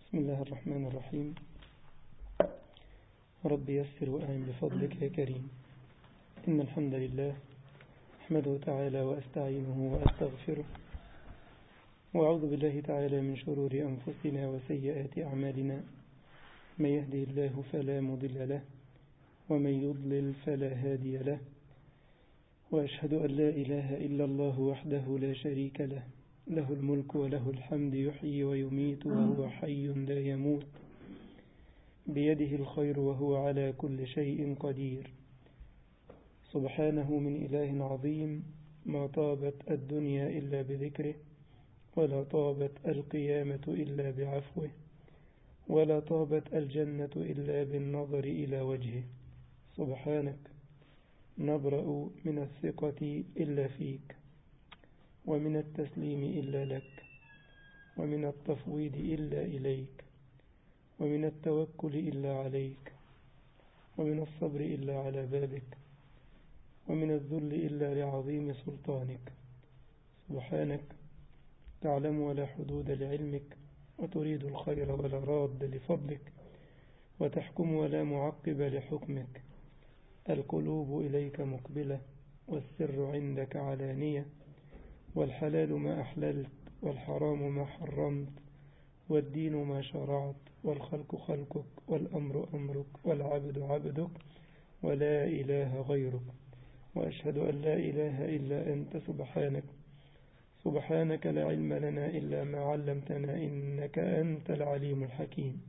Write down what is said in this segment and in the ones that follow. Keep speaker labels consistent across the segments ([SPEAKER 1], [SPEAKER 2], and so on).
[SPEAKER 1] بسم الله الرحمن الرحيم رب يسر وأعن بفضلك يا كريم إن الحمد لله أحمده تعالى وأستعينه وأستغفره وأعوذ بالله تعالى من شرور أنفسنا وسيئات أعمالنا من يهدي الله فلا مضل له ومن يضلل فلا هادي له وأشهد أن لا إله إلا الله وحده لا شريك له له الملك وله الحمد يحيي ويميت وهو حي لا يموت بيده الخير وهو على كل شيء قدير سبحانه من إله عظيم ما طابت الدنيا إلا بذكره ولا طابت القيامة إلا بعفوه ولا طابت الجنة إلا بالنظر إلى وجهه سبحانك نبرأ من الثقة إلا فيك ومن التسليم إلا لك ومن التفويض إلا إليك ومن التوكل إلا عليك ومن الصبر إلا على بابك ومن الذل إلا لعظيم سلطانك سبحانك تعلم ولا حدود لعلمك وتريد الخير ولا راد لفضلك وتحكم ولا معقب لحكمك القلوب إليك مقبلة والسر عندك علانية والحلال ما أحللت والحرام ما حرمت والدين ما شرعت والخلق خلقك والأمر أمرك والعبد عبدك ولا إله غيرك وأشهد أن لا إله إلا أنت سبحانك سبحانك لا علم لنا إلا ما علمتنا إنك أنت العليم الحكيم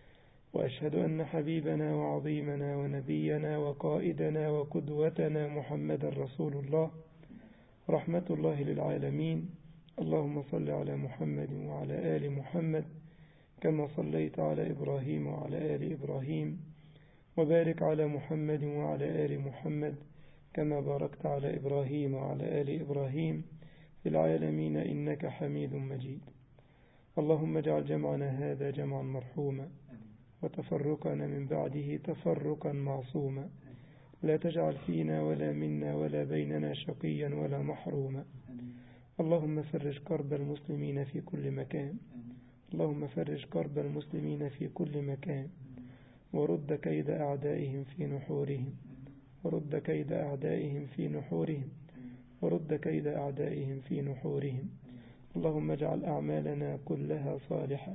[SPEAKER 1] وأشهد أن حبيبنا وعظيمنا ونبينا وقائدنا وقدوتنا محمد رسول الله رحمة الله للعالمين اللهم صل على محمد وعلى آل محمد كما صليت على إبراهيم وعلى آل إبراهيم وبارك على محمد وعلى آل محمد كما باركت على إبراهيم وعلى آل إبراهيم في العالمين إنك حميد مجيد اللهم اجعل جمعنا هذا جمعا مرحوما وتفرقنا من بعده تفرقا معصوما لا تجعل فينا ولا منا ولا بيننا شقيا ولا محروما اللهم فرج كرب المسلمين في كل مكان اللهم فرج كرب المسلمين في كل مكان ورد كيد أعدائهم في نحورهم ورد كيد أعدائهم في نحورهم ورد كيد أعدائهم في نحورهم اللهم اجعل أعمالنا كلها صالحة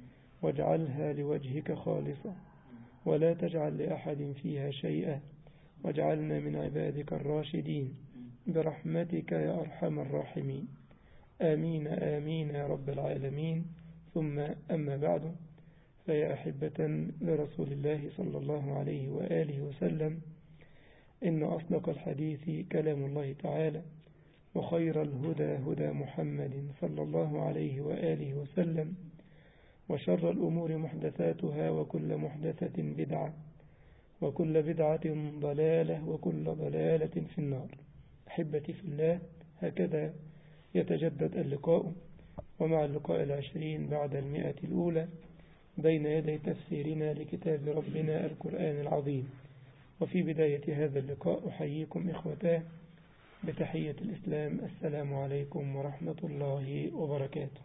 [SPEAKER 1] واجعلها لوجهك خالصة ولا تجعل لأحد فيها شيئا واجعلنا من عبادك الراشدين برحمتك يا أرحم الراحمين آمين آمين يا رب العالمين ثم أما بعد فيا أحبة لرسول الله صلى الله عليه وآله وسلم إن أصدق الحديث كلام الله تعالى وخير الهدى هدى محمد صلى الله عليه وآله وسلم وشر الأمور محدثاتها وكل محدثة بدعة وكل بدعة ضلالة وكل ضلالة في النار أحبتي في الله هكذا يتجدد اللقاء ومع اللقاء العشرين بعد المئة الأولى بين يدي تفسيرنا لكتاب ربنا القرآن العظيم وفي بداية هذا اللقاء أحييكم إخوتاه بتحية الإسلام السلام عليكم ورحمة الله وبركاته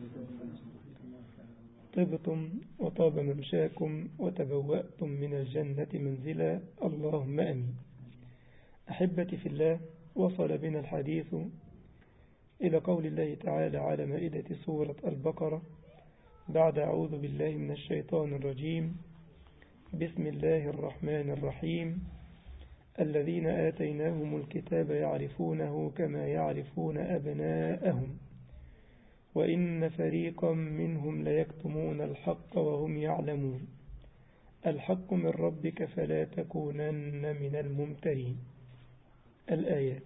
[SPEAKER 1] طبتم وطاب ممشاكم وتبوأتم من الجنة منزلا اللهم أمين أحبتي في الله وصل بنا الحديث إلى قول الله تعالى على مائدة سورة البقرة بعد أعوذ بالله من الشيطان الرجيم بسم الله الرحمن الرحيم الذين آتيناهم الكتاب يعرفونه كما يعرفون أبناءهم وإن فريقا منهم ليكتمون الحق وهم يعلمون الحق من ربك فلا تكونن من الممترين الآيات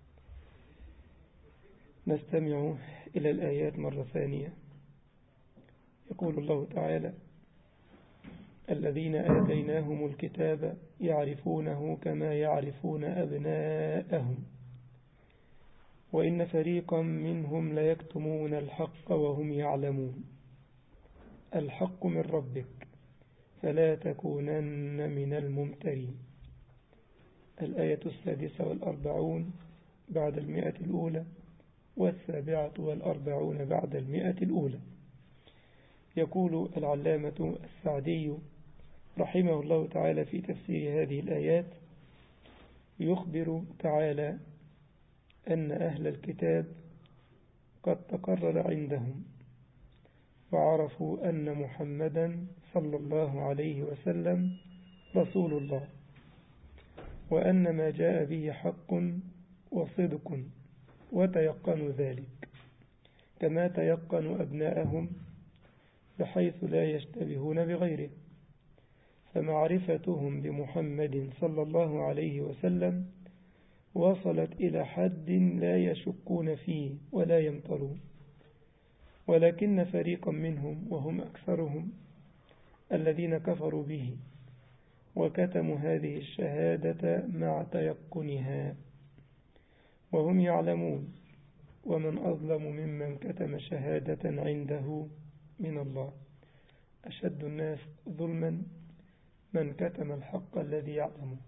[SPEAKER 1] نستمع إلى الآيات مرة ثانية يقول الله تعالى الذين آتيناهم الكتاب يعرفونه كما يعرفون أبناءهم وإن فريقا منهم ليكتمون الحق وهم يعلمون الحق من ربك فلا تكونن من الممترين الآية السادسة والأربعون بعد المئة الأولى والسابعة والأربعون بعد المئة الأولى يقول العلامة السعدي رحمه الله تعالى في تفسير هذه الآيات يخبر تعالى أن أهل الكتاب قد تقرر عندهم وعرفوا أن محمدا صلى الله عليه وسلم رسول الله وأن ما جاء به حق وصدق وتيقنوا ذلك كما تيقنوا أبناءهم بحيث لا يشتبهون بغيره فمعرفتهم بمحمد صلى الله عليه وسلم وصلت إلى حد لا يشكون فيه ولا يمطرون ولكن فريقا منهم وهم أكثرهم الذين كفروا به وكتموا هذه الشهادة مع تيقنها وهم يعلمون ومن أظلم ممن كتم شهادة عنده من الله أشد الناس ظلما من كتم الحق الذي يعلمه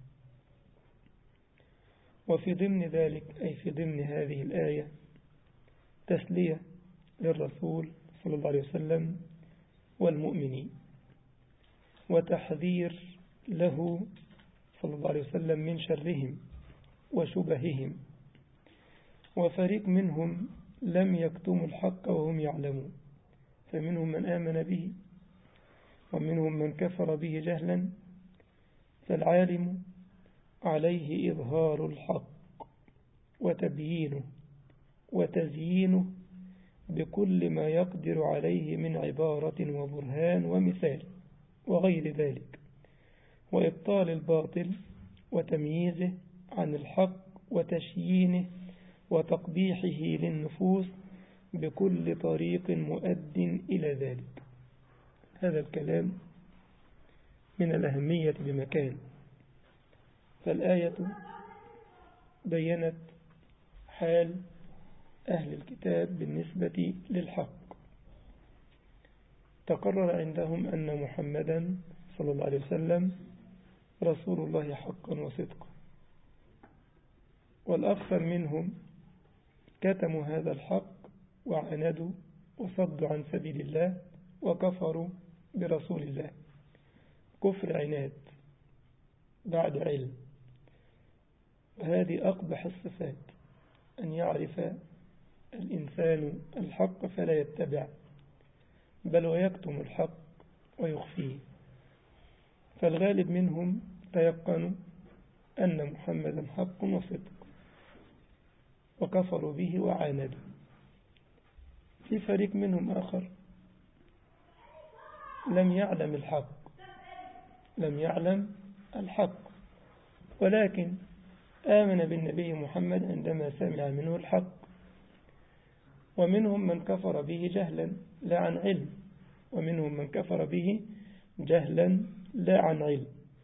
[SPEAKER 1] وفي ضمن ذلك أي في ضمن هذه الآية تسلية للرسول صلى الله عليه وسلم والمؤمنين وتحذير له صلى الله عليه وسلم من شرهم وشبههم وفريق منهم لم يكتموا الحق وهم يعلمون فمنهم من آمن به ومنهم من كفر به جهلا فالعالم عليه إظهار الحق وتبيينه وتزيينه بكل ما يقدر عليه من عبارة وبرهان ومثال وغير ذلك وإبطال الباطل وتمييزه عن الحق وتشيينه وتقبيحه للنفوس بكل طريق مؤد إلى ذلك هذا الكلام من الأهمية بمكان فالآية بينت حال أهل الكتاب بالنسبة للحق تقرر عندهم أن محمدا صلى الله عليه وسلم رسول الله حقا وصدقا والأكثر منهم كتموا هذا الحق وعاندوا وصدوا عن سبيل الله وكفروا برسول الله كفر عناد بعد علم وهذه أقبح الصفات أن يعرف الإنسان الحق فلا يتبع بل ويكتم الحق ويخفيه فالغالب منهم تيقنوا أن محمدا حق وصدق وكفروا به وعاندوا في فريق منهم آخر لم يعلم الحق لم يعلم الحق ولكن آمن بالنبي محمد عندما سمع منه الحق ومنهم من كفر به جهلا لا عن علم ومنهم من كفر به جهلا لا عن علم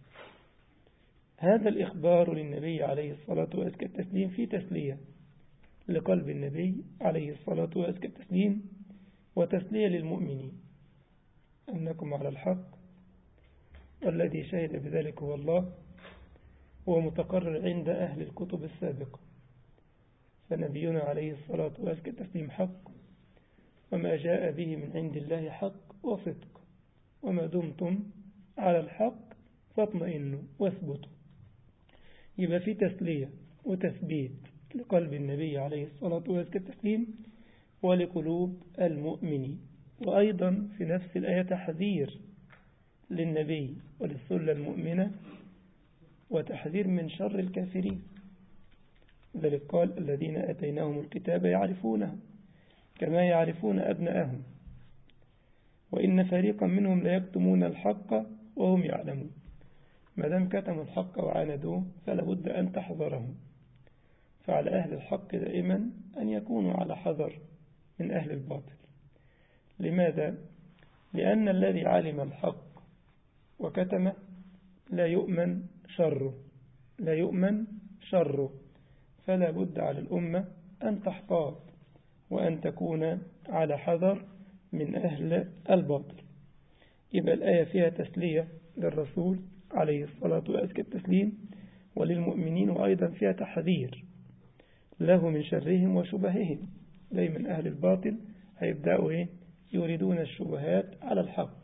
[SPEAKER 1] هذا الإخبار للنبي عليه الصلاة وأزكى التسليم في تسلية لقلب النبي عليه الصلاة وأزكى التسليم وتسلية للمؤمنين أنكم على الحق والذي شهد بذلك هو الله هو متقرر عند أهل الكتب السابقة فنبينا عليه الصلاة وأزكى التسليم حق وما جاء به من عند الله حق وصدق وما دمتم على الحق فاطمئنوا واثبتوا يبقى في تسلية وتثبيت لقلب النبي عليه الصلاة وأزكى التسليم ولقلوب المؤمنين وأيضا في نفس الآية تحذير للنبي وللسلة المؤمنة وتحذير من شر الكافرين ذلك قال الذين أتيناهم الكتاب يعرفونه كما يعرفون أبناءهم وإن فريقا منهم ليكتمون الحق وهم يعلمون ما دام كتموا الحق وعاندوه فلا بد أن تحذرهم فعلى أهل الحق دائما أن يكونوا على حذر من أهل الباطل لماذا؟ لأن الذي علم الحق وكتمه لا يؤمن شره لا يؤمن شره فلا بد على الأمة أن تحتاط وأن تكون على حذر من أهل الباطل يبقى الآية فيها تسلية للرسول عليه الصلاة وأزكى التسليم وللمؤمنين وأيضا فيها تحذير له من شرهم وشبههم دايما أهل الباطل هيبدأوا إيه يريدون الشبهات على الحق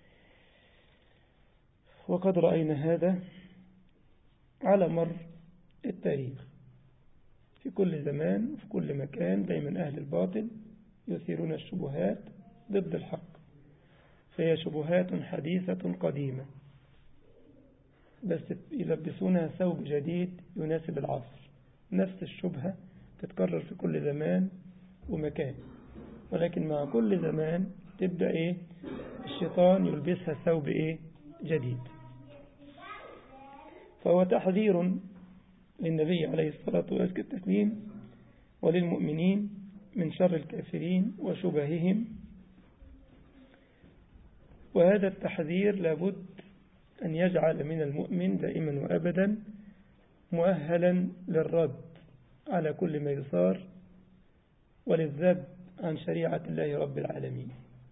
[SPEAKER 1] وقد رأينا هذا على مر التاريخ في كل زمان وفي كل مكان دايما أهل الباطل يثيرون الشبهات ضد الحق فهي شبهات حديثة قديمة بس يلبسونها ثوب جديد يناسب العصر نفس الشبهة تتكرر في كل زمان ومكان ولكن مع كل زمان تبدأ إيه الشيطان يلبسها ثوب إيه جديد فهو تحذير للنبي عليه الصلاة والتسليم وللمؤمنين من شر الكافرين وشبههم وهذا التحذير لابد أن يجعل من المؤمن دائما وأبدا مؤهلا للرد على كل ما يصار وللذب عن شريعة الله رب العالمين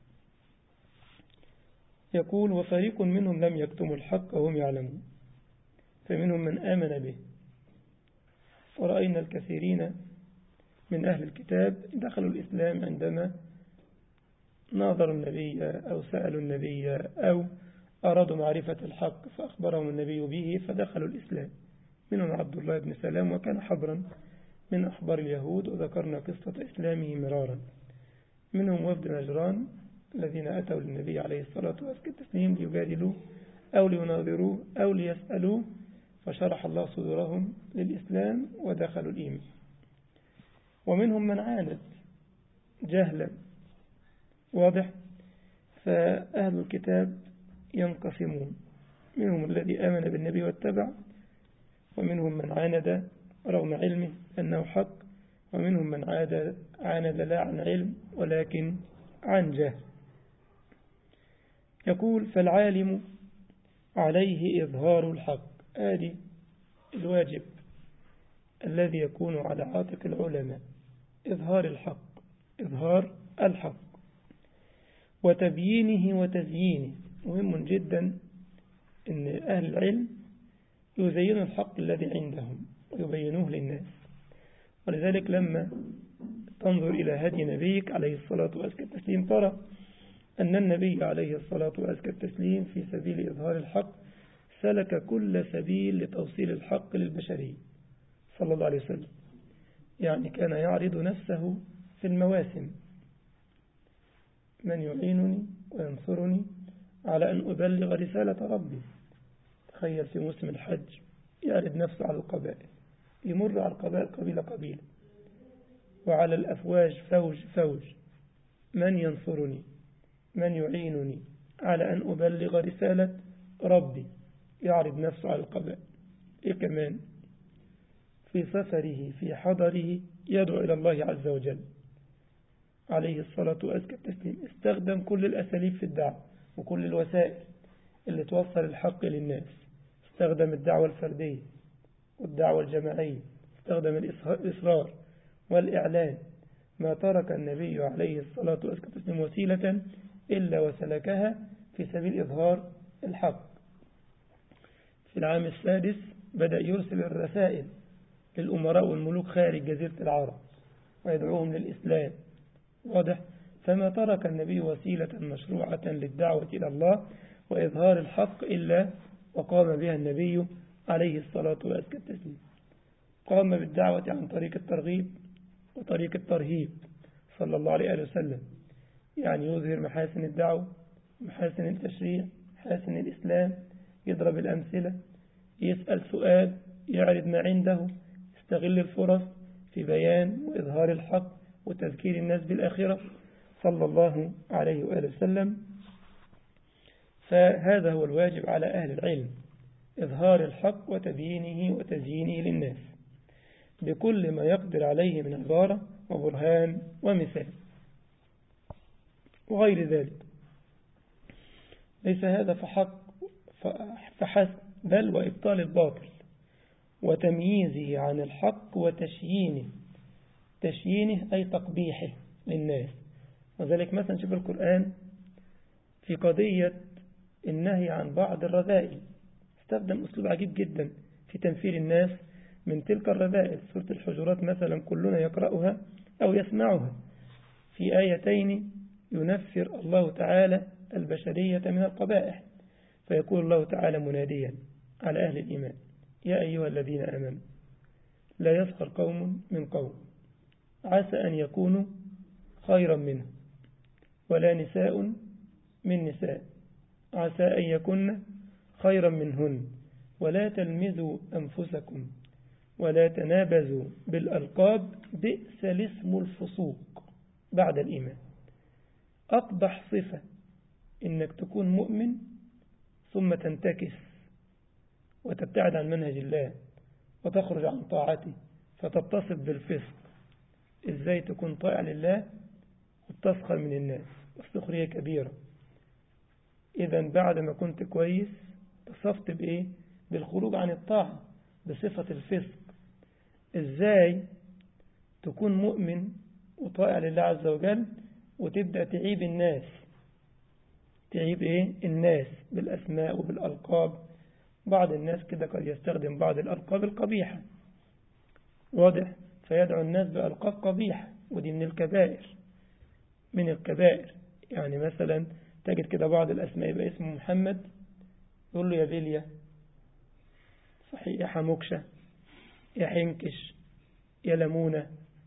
[SPEAKER 1] يقول وفريق منهم لم يكتموا الحق وهم يعلمون فمنهم من آمن به ورأينا الكثيرين من أهل الكتاب دخلوا الإسلام عندما ناظروا النبي أو سألوا النبي أو أرادوا معرفة الحق فأخبرهم النبي به فدخلوا الإسلام منهم عبد الله بن سلام وكان حبرا من أخبار اليهود وذكرنا قصة إسلامه مرارا منهم وفد نجران الذين أتوا للنبي عليه الصلاة والسلام ليجادلوا أو ليناظروا أو ليسألوا فشرح الله صدورهم للإسلام ودخلوا الإيمان ومنهم من عاند جهلا واضح فأهل الكتاب ينقسمون منهم الذي آمن بالنبي واتبع ومنهم من عاند رغم علمه أنه حق ومنهم من عاد عاند لا عن علم ولكن عن جهل يقول فالعالم عليه إظهار الحق آدي الواجب الذي يكون على عاتق العلماء إظهار الحق إظهار الحق وتبيينه وتزيينه مهم جدا أن أهل العلم يزينوا الحق الذي عندهم ويبينوه للناس ولذلك لما تنظر إلى هدي نبيك عليه الصلاة وأزكى التسليم ترى أن النبي عليه الصلاة وأزكى التسليم في سبيل إظهار الحق سلك كل سبيل لتوصيل الحق للبشرية صلى الله عليه وسلم يعني كان يعرض نفسه في المواسم من يعينني وينصرني على أن أبلغ رسالة ربي تخيل في موسم الحج يعرض نفسه على القبائل يمر على القبائل قبيلة قبيلة وعلى الأفواج فوج فوج من ينصرني من يعينني على أن أبلغ رسالة ربي يعرض نفسه على القبائل إيه كمان في سفره في حضره يدعو إلى الله عز وجل عليه الصلاة وأزكى التسليم استخدم كل الأساليب في الدعوة وكل الوسائل اللي توصل الحق للناس استخدم الدعوة الفردية والدعوة الجماعية استخدم الإصرار والإعلان ما ترك النبي عليه الصلاة والسلام وسيلة إلا وسلكها في سبيل إظهار الحق في العام السادس بدأ يرسل الرسائل للأمراء والملوك خارج جزيرة العرب ويدعوهم للإسلام واضح فما ترك النبي وسيلة مشروعة للدعوة إلى الله وإظهار الحق إلا وقام بها النبي عليه الصلاة والسلام قام بالدعوة عن طريق الترغيب وطريق الترهيب صلى الله عليه وسلم يعني يظهر محاسن الدعوة محاسن التشريع محاسن الإسلام يضرب الأمثلة يسأل سؤال يعرض ما عنده يستغل الفرص في بيان وإظهار الحق وتذكير الناس بالآخرة صلى الله عليه وآله وسلم فهذا هو الواجب على أهل العلم إظهار الحق وتبيينه وتزيينه للناس بكل ما يقدر عليه من عبارة وبرهان ومثال وغير ذلك ليس هذا فحق فحسب بل وإبطال الباطل وتمييزه عن الحق وتشيينه تشيينه أي تقبيحه للناس وذلك مثلا شوف القرآن في قضية النهي عن بعض الرذائل استخدم أسلوب عجيب جدا في تنفير الناس من تلك الرذائل سورة الحجرات مثلا كلنا يقرأها أو يسمعها في آيتين ينفر الله تعالى البشرية من القبائح فيقول الله تعالى مناديا على أهل الإيمان يا أيها الذين آمنوا لا يسخر قوم من قوم عسى أن يكونوا خيرا منه ولا نساء من نساء عسى أن يكن خيرا منهن ولا تلمزوا أنفسكم ولا تنابزوا بالألقاب بئس الاسم الفسوق بعد الإيمان أقبح صفة إنك تكون مؤمن ثم تنتكس وتبتعد عن منهج الله وتخرج عن طاعته فتتصف بالفسق إزاي تكون طائع لله وتسخر من الناس والسخرية كبيرة إذا بعد ما كنت كويس تصفت بإيه بالخروج عن الطاعة بصفة الفسق إزاي تكون مؤمن وطائع لله عز وجل وتبدأ تعيب الناس تعيب إيه الناس بالأسماء وبالألقاب بعض الناس كده قد يستخدم بعض الألقاب القبيحة واضح فيدعو الناس بألقاب قبيحة ودي من الكبائر من الكبائر يعني مثلا تجد كده بعض الأسماء يبقى اسمه محمد يقول له يا بيليا صحيح يا حموكشة يا حنكش يا لمونة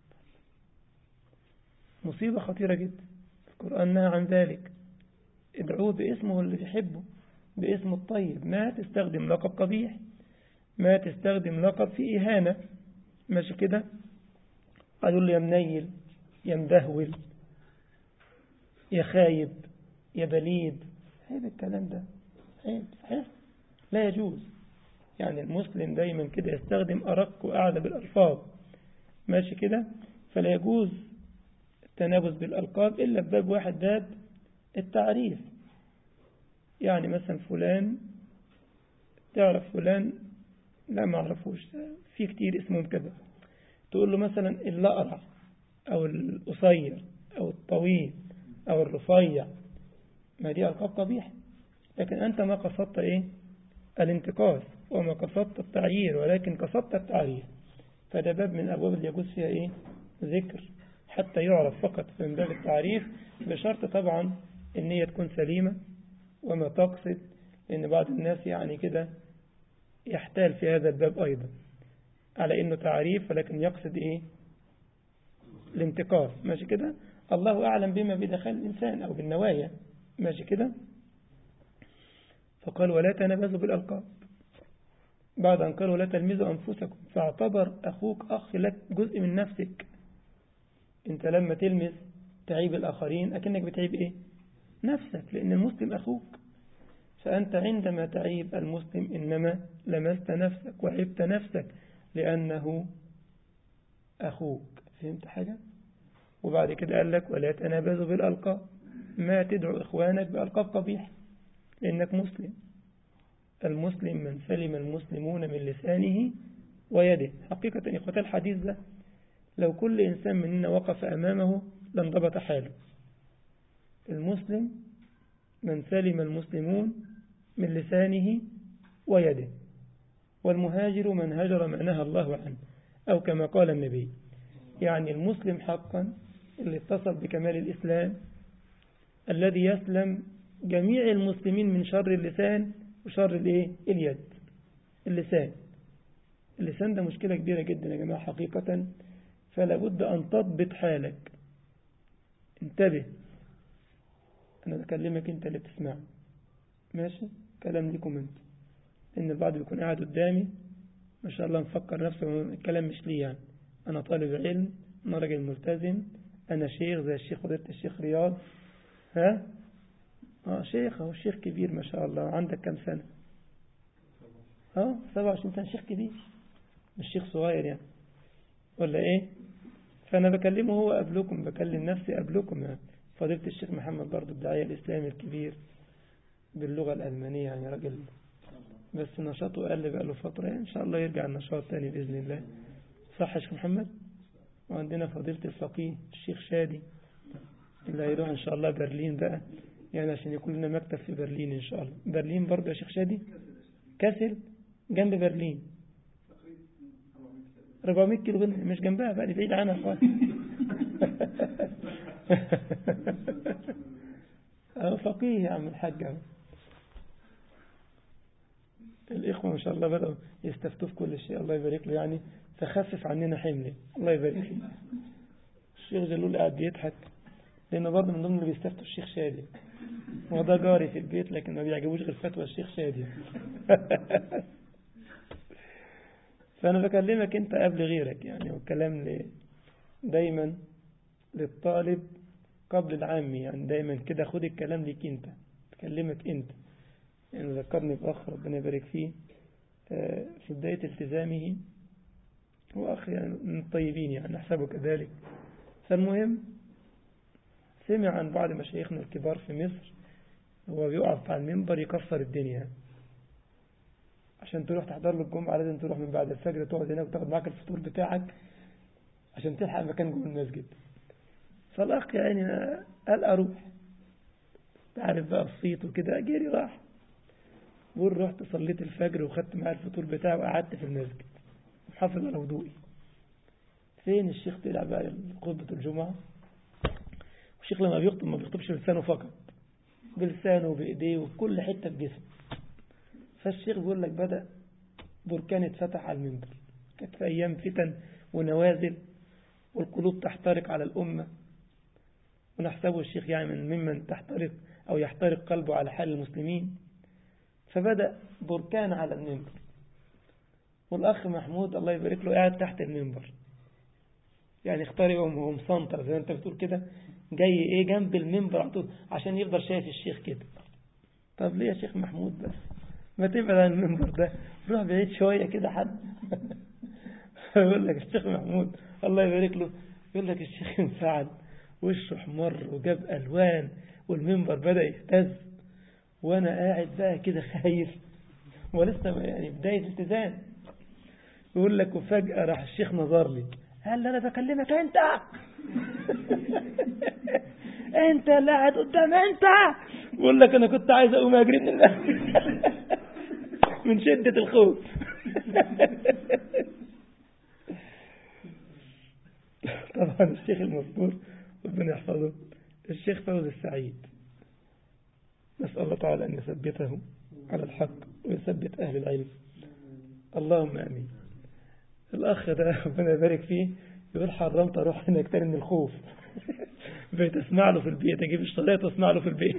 [SPEAKER 1] مصيبة خطيرة جدا القرآن نهى عن ذلك ادعوه باسمه اللي بيحبه باسمه الطيب ما تستخدم لقب قبيح ما تستخدم لقب في إهانة ماشي كده قالوا له يا منيل يا مدهول يا خايب يا بليد عيب الكلام ده عيب صحيح لا يجوز يعني المسلم دايما كده يستخدم أرق وأعلى بالألفاظ ماشي كده فلا يجوز التنابز بالألقاب إلا بباب واحد باب التعريف يعني مثلا فلان تعرف فلان لا ما اعرفوش في كتير اسمهم كذا تقول له مثلا الأقرع أو القصير أو الطويل أو الرفيع ما دي ألقاب قبيحة لكن أنت ما قصدت إيه الانتقاص وما قصدت التعيير ولكن قصدت التعريف فده باب من أبواب اللي يجوز فيها إيه ذكر حتى يعرف فقط من باب التعريف بشرط طبعا ان هي تكون سليمة وما تقصد لأن بعض الناس يعني كده يحتال في هذا الباب أيضا على أنه تعريف ولكن يقصد إيه الانتقاص ماشي كده الله أعلم بما بدخل الإنسان أو بالنوايا ماشي كده فقال ولا تنبذوا بالألقاب بعد أن قالوا لا تلمزوا أنفسكم فاعتبر أخوك أخ لك جزء من نفسك أنت لما تلمز تعيب الآخرين أكنك بتعيب إيه نفسك لأن المسلم أخوك فأنت عندما تعيب المسلم إنما لمست نفسك وعبت نفسك لأنه أخوك فهمت حاجة وبعد كده قال لك ولا تنابزوا بالألقاب ما تدعو إخوانك بألقاب قبيح لأنك مسلم المسلم من سلم المسلمون من لسانه ويده حقيقة إخوة الحديث ده لو كل إنسان مننا وقف أمامه لانضبط حاله المسلم من سلم المسلمون من لسانه ويده والمهاجر من هجر ما نهى الله عنه أو كما قال النبي يعني المسلم حقا اللي اتصل بكمال الإسلام الذي يسلم جميع المسلمين من شر اللسان وشر الايه اليد اللسان اللسان ده مشكلة كبيرة جدا يا جماعة حقيقة فلا بد أن تضبط حالك انتبه أنا بكلمك أنت اللي بتسمع ماشي كلام ليكم أنت إن البعض بيكون قاعد قدامي ما شاء الله مفكر نفسه الكلام مش لي يعني أنا طالب علم أنا راجل ملتزم أنا شيخ زي الشيخ فضيلة الشيخ رياض ها اه شيخ اهو شيخ كبير ما شاء الله عندك كم سنة اه 27 سنة شيخ كبير مش شيخ صغير يعني ولا ايه فانا بكلمه هو قبلكم بكلم نفسي قبلكم يعني فضيلة الشيخ محمد برضو الداعية الإسلامي الكبير باللغة الألمانية يعني راجل بس نشاطه قل بقى له فترة يعني إن شاء الله يرجع النشاط تاني بإذن الله صح يا شيخ محمد وعندنا فضيلة الفقيه الشيخ شادي اللي هيروح إن شاء الله برلين بقى يعني عشان يكون لنا مكتب في برلين إن شاء الله برلين برضه يا شيخ شادي كسل جنب برلين 400 كيلو مش جنبها بقى دي بعيد عنها خالص أهو فقيه يا عم الحاج أهو الإخوة ما شاء الله بدأوا يستفتوا في كل شيء الله يبارك له يعني فخفف عننا حمله الله يبارك له الشيخ جلول قاعد بيضحك لأنه برضه من ضمن اللي بيستفتوا الشيخ شادي وده جاري في البيت لكن ما بيعجبوش غير فتوى الشيخ شادي فأنا بكلمك أنت قبل غيرك يعني والكلام دايما للطالب قبل العامي يعني دايما كده خد الكلام ليك أنت تكلمك أنت يعني ذكرني بأخ ربنا يبارك فيه في بداية التزامه هو أخ يعني من الطيبين يعني نحسبه كذلك فالمهم سمع عن بعض مشايخنا الكبار في مصر هو بيقف على المنبر يكسر الدنيا عشان تروح تحضر له الجمعة لازم تروح من بعد الفجر تقعد هناك وتاخد معاك الفطور بتاعك عشان تلحق مكان جوه المسجد فالأخ يعني قال أروح تعرف بقى الصيت وكده جري راح بقول رحت صليت الفجر وخدت معايا الفطور بتاعي وقعدت في المسجد محافظ على وضوئي فين الشيخ طلع بقى خطبة الجمعة الشيخ لما بيخطب ما بيخطبش بلسانه فقط بلسانه وبإيديه وكل حتة في جسمه فالشيخ بيقول لك بدأ بركان اتفتح على المنبر كانت في أيام فتن ونوازل والقلوب تحترق على الأمة ونحسبه الشيخ يعني من ممن تحترق أو يحترق قلبه على حال المسلمين فبدأ بركان على المنبر والأخ محمود الله يبارك له قاعد تحت المنبر يعني اختاري وهو مسنطر زي ما انت بتقول كده جاي ايه جنب المنبر على طول عشان يفضل شايف الشيخ كده طب ليه يا شيخ محمود بس ما تبعد عن المنبر ده روح بعيد شوية كده حد يقول لك الشيخ محمود الله يبارك له يقول لك الشيخ انفعل وشه احمر وجاب ألوان والمنبر بدأ يهتز وأنا قاعد بقى كده خايف ولسه يعني بداية التزام يقول لك وفجأة راح الشيخ نظر لي قال لي أنا بكلمك أنت أنت اللي قاعد قدام أنت بقول لك أنا كنت عايز أقوم أجري من من شدة الخوف طبعا الشيخ المذكور ربنا يحفظه الشيخ فوز السعيد نسأل الله تعالى أن يثبته على الحق ويثبت أهل العلم اللهم أمين الأخ ده ربنا يبارك فيه يقول حرمت أروح هناك تاني من الخوف بقيت أسمع له في البيت أجيب الشريط وأسمع له في البيت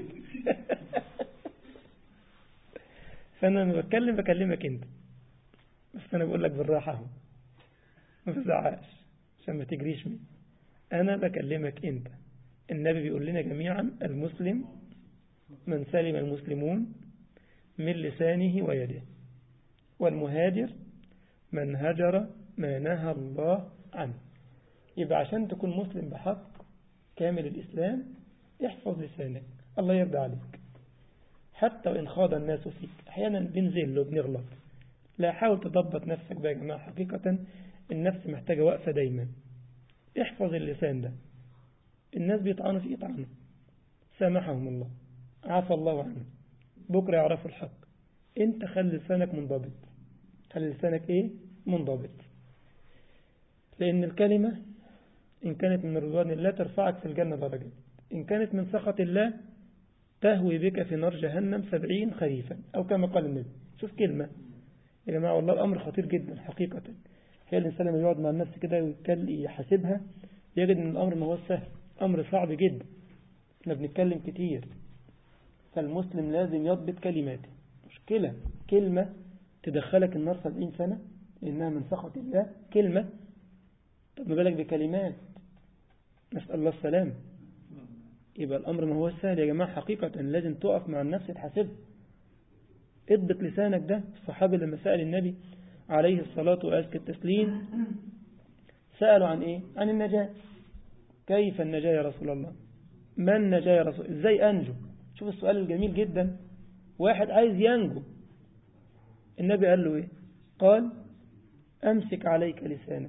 [SPEAKER 1] فأنا لما بتكلم بكلمك أنت بس أنا بقول لك بالراحة اهو ما تزعقش عشان ما تجريش مني أنا بكلمك أنت النبي بيقول لنا جميعا المسلم من سلم المسلمون من لسانه ويده والمهاجر من هجر ما نهى الله عنه يبقى عشان تكون مسلم بحق كامل الإسلام احفظ لسانك الله يرضى عليك حتى وإن خاض الناس فيك أحيانا بنزل وبنغلط لا حاول تضبط نفسك بقى يا جماعة حقيقة النفس محتاجة وقفة دايما احفظ اللسان ده الناس بيطعنوا في يطعنوا سامحهم الله عفى الله عنه بكرة يعرفوا الحق انت خلي لسانك منضبط خلي لسانك ايه منضبط لأن الكلمة إن كانت من رضوان الله ترفعك في الجنة درجة إن كانت من سخط الله تهوي بك في نار جهنم سبعين خريفا أو كما قال النبي شوف كلمة يا جماعة والله الأمر خطير جدا حقيقة هي الإنسان لما يقعد مع النفس كده يحاسبها يجد أن الأمر ما هو سهل أمر صعب جدا احنا بنتكلم كتير فالمسلم لازم يضبط كلماته مشكلة كلمة تدخلك النار سبعين سنة لأنها من سخط الله كلمة طب ما بالك بكلمات نسأل الله السلام يبقى الأمر ما هو سهل يا جماعة حقيقة لازم تقف مع النفس تحاسب اضبط لسانك ده الصحابي لما سأل النبي عليه الصلاة وأزكى التسليم سألوا عن إيه عن النجاة كيف النجاة يا رسول الله ما النجاة يا رسول إزاي أنجو شوف السؤال الجميل جدا واحد عايز ينجو النبي قال له إيه قال أمسك عليك لسانك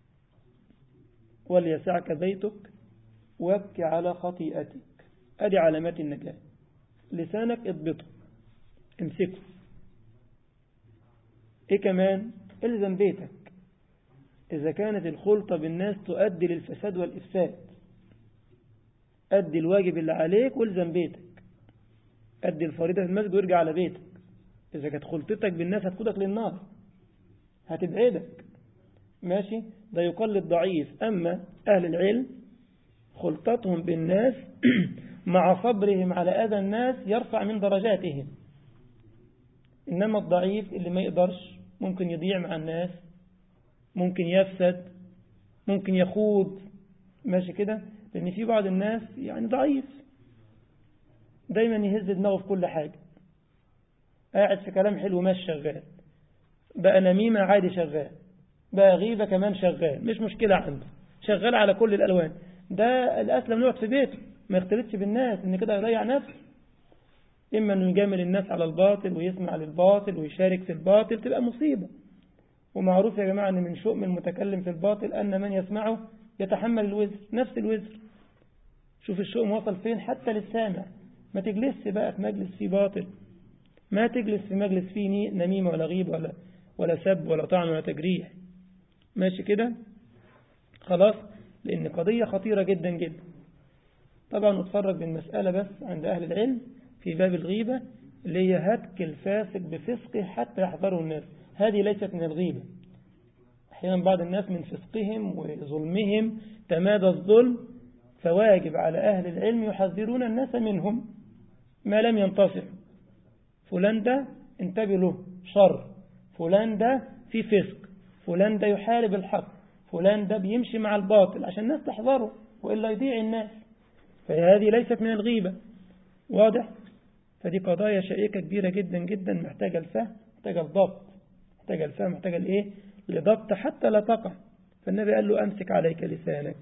[SPEAKER 1] وليسعك بيتك وابكي على خطيئتك أدي علامات النجاة لسانك اضبطه امسكه ايه كمان الزم بيتك إذا كانت الخلطة بالناس تؤدي للفساد والإفساد أدي الواجب اللي عليك والزم بيتك أدي الفريضة في المسجد وارجع على بيتك إذا كانت خلطتك بالناس هتقودك للنار هتبعدك ماشي ده يقلد ضعيف أما أهل العلم خلطتهم بالناس مع صبرهم على أذى الناس يرفع من درجاتهم إنما الضعيف اللي ما يقدرش ممكن يضيع مع الناس ممكن يفسد ممكن يخوض ماشي كده لأن في بعض الناس يعني ضعيف دايما يهز دماغه في كل حاجة قاعد في كلام حلو ماشي شغال بقى نميمة عادي شغال بقى غيبة كمان شغال مش مشكلة عنده شغال على كل الألوان ده الأسلم يقعد في بيته ما يختلطش بالناس إن كده يضيع نفسه إما أنه يجامل الناس على الباطل ويسمع للباطل ويشارك في الباطل تبقى مصيبة ومعروف يا جماعة أن من شؤم المتكلم في الباطل أن من يسمعه يتحمل الوزر نفس الوزر شوف الشؤم وصل فين حتى للسامع ما تجلس بقى في مجلس فيه باطل ما تجلس في مجلس فيه نميمة ولا غيب ولا ولا سب ولا طعن ولا تجريح ماشي كده خلاص لأن قضية خطيرة جدا جدا طبعا نتفرج بالمسألة بس عند أهل العلم في باب الغيبة اللي هي هتك الفاسق بفسقه حتى يحضره الناس هذه ليست من الغيبة أحيانا بعض الناس من فسقهم وظلمهم تمادى الظلم فواجب على أهل العلم يحذرون الناس منهم ما لم ينتصر فلان ده انتبه له شر فلان ده في فسق فلان ده يحارب الحق فلان ده بيمشي مع الباطل عشان الناس تحذره وإلا يضيع الناس فهذه ليست من الغيبة واضح فدي قضايا شائكة كبيرة جدا جدا محتاجة الفهم محتاجة الضبط محتاجة الفهم محتاجة الايه لضبط حتى لا تقع فالنبي قال له أمسك عليك لسانك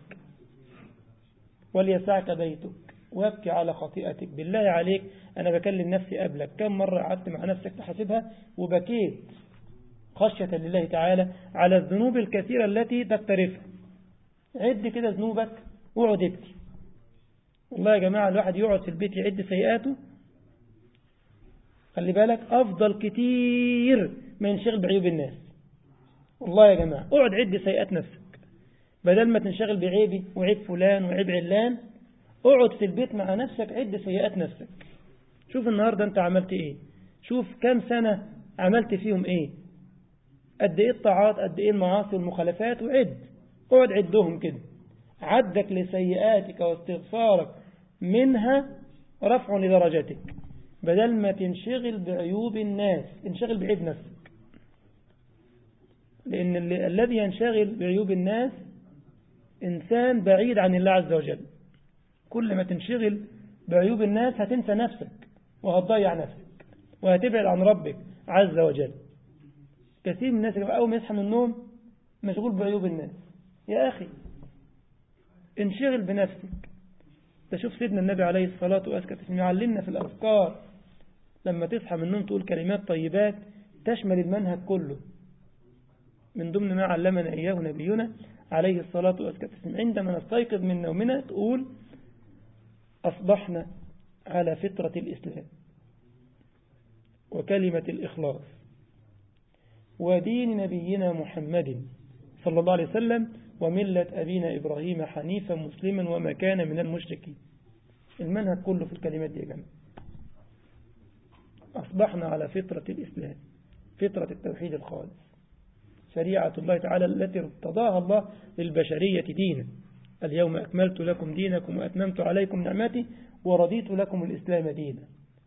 [SPEAKER 1] وليسعك بيتك وابكي على خطيئتك بالله عليك أنا بكلم نفسي قبلك كم مرة قعدت مع نفسك تحاسبها وبكيت خشية لله تعالى على الذنوب الكثيرة التي تقترفها عد كده ذنوبك واقعد ابكي والله يا جماعة الواحد يقعد في البيت يعد سيئاته خلي بالك أفضل كتير ما ينشغل بعيوب الناس والله يا جماعة اقعد عد سيئات نفسك بدل ما تنشغل بعيبي وعيب فلان وعيب علان اقعد في البيت مع نفسك عد سيئات نفسك شوف النهاردة انت عملت ايه شوف كم سنة عملت فيهم ايه قد ايه الطاعات قد ايه المعاصي والمخالفات وعد اقعد عدهم كده عدك لسيئاتك واستغفارك منها رفع لدرجتك بدل ما تنشغل بعيوب الناس انشغل بعيب نفسك لأن الذي ينشغل بعيوب الناس إنسان بعيد عن الله عز وجل كل ما تنشغل بعيوب الناس هتنسى نفسك وهتضيع نفسك وهتبعد عن ربك عز وجل كثير من الناس أول ما يصحى من النوم مشغول بعيوب الناس يا أخي انشغل بنفسك تشوف سيدنا النبي عليه الصلاة والسلام يعلمنا في الأذكار لما تصحى من النوم تقول كلمات طيبات تشمل المنهج كله من ضمن ما علمنا إياه نبينا عليه الصلاة والسلام عندما نستيقظ من نومنا تقول أصبحنا على فطرة الإسلام وكلمة الإخلاص ودين نبينا محمد صلى الله عليه وسلم وملة أبينا إبراهيم حنيفا مسلما وما كان من المشركين المنهج كله في الكلمات دي يا جماعة أصبحنا على فطرة الإسلام فطرة التوحيد الخالص شريعة الله تعالى التي ارتضاها الله للبشرية دينا اليوم أكملت لكم دينكم وأتممت عليكم نعمتي ورضيت لكم الإسلام دينا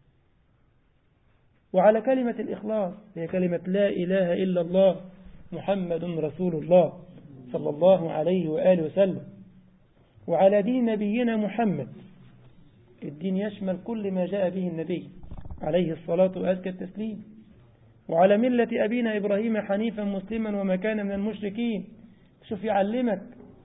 [SPEAKER 1] وعلى كلمة الإخلاص هي كلمة لا إله إلا الله محمد رسول الله صلى الله عليه وآله وسلم وعلى دين نبينا محمد الدين يشمل كل ما جاء به النبي عليه الصلاة وأزكى التسليم وعلى ملة أبينا إبراهيم حنيفا مسلما وما كان من المشركين شوف يعلمك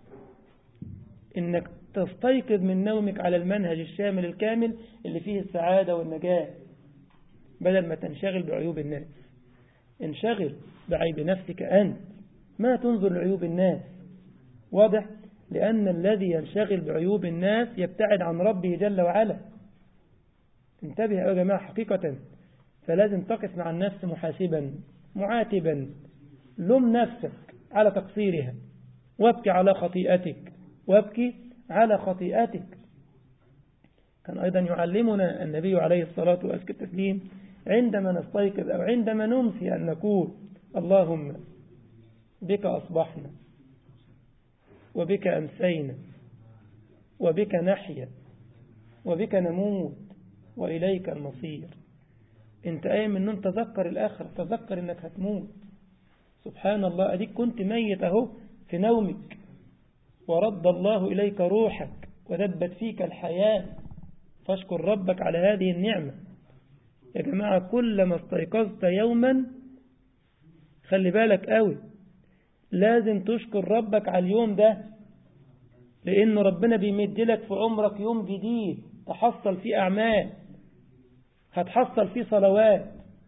[SPEAKER 1] إنك تستيقظ من نومك على المنهج الشامل الكامل اللي فيه السعادة والنجاة بدل ما تنشغل بعيوب الناس انشغل بعيب نفسك أنت ما تنظر لعيوب الناس واضح لأن الذي ينشغل بعيوب الناس يبتعد عن ربه جل وعلا انتبه يا جماعة حقيقة فلازم تقف مع النفس محاسبا معاتبا لم نفسك على تقصيرها وابكي على خطيئتك وابكي على خطيئتك كان أيضا يعلمنا النبي عليه الصلاة وأزكى التسليم عندما نستيقظ أو عندما نمسي أن نقول اللهم بك أصبحنا وبك أمسينا وبك نحيا وبك نموت وإليك المصير انت قايم ان انت تذكر الآخرة تذكر انك هتموت سبحان الله أديك كنت ميت اهو في نومك ورد الله إليك روحك ودبت فيك الحياة فاشكر ربك على هذه النعمة يا جماعة كلما استيقظت يوما خلي بالك قوي لازم تشكر ربك على اليوم ده لأن ربنا بيمد لك في عمرك يوم جديد تحصل فيه أعمال هتحصل فيه صلوات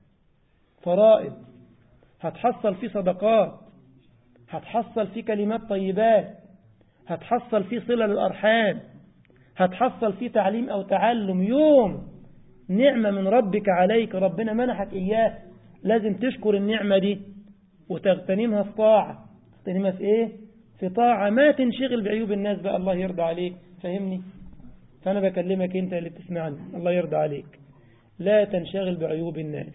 [SPEAKER 1] فرائض هتحصل فيه صدقات هتحصل فيه كلمات طيبات هتحصل فيه صلة للأرحام هتحصل فيه تعليم أو تعلم يوم نعمة من ربك عليك ربنا منحك إياه لازم تشكر النعمة دي وتغتنمها في طاعة تغتنمها في إيه؟ في طاعة ما تنشغل بعيوب الناس بقى الله يرضى عليك فهمني فأنا بكلمك أنت اللي بتسمعني الله يرضى عليك لا تنشغل بعيوب الناس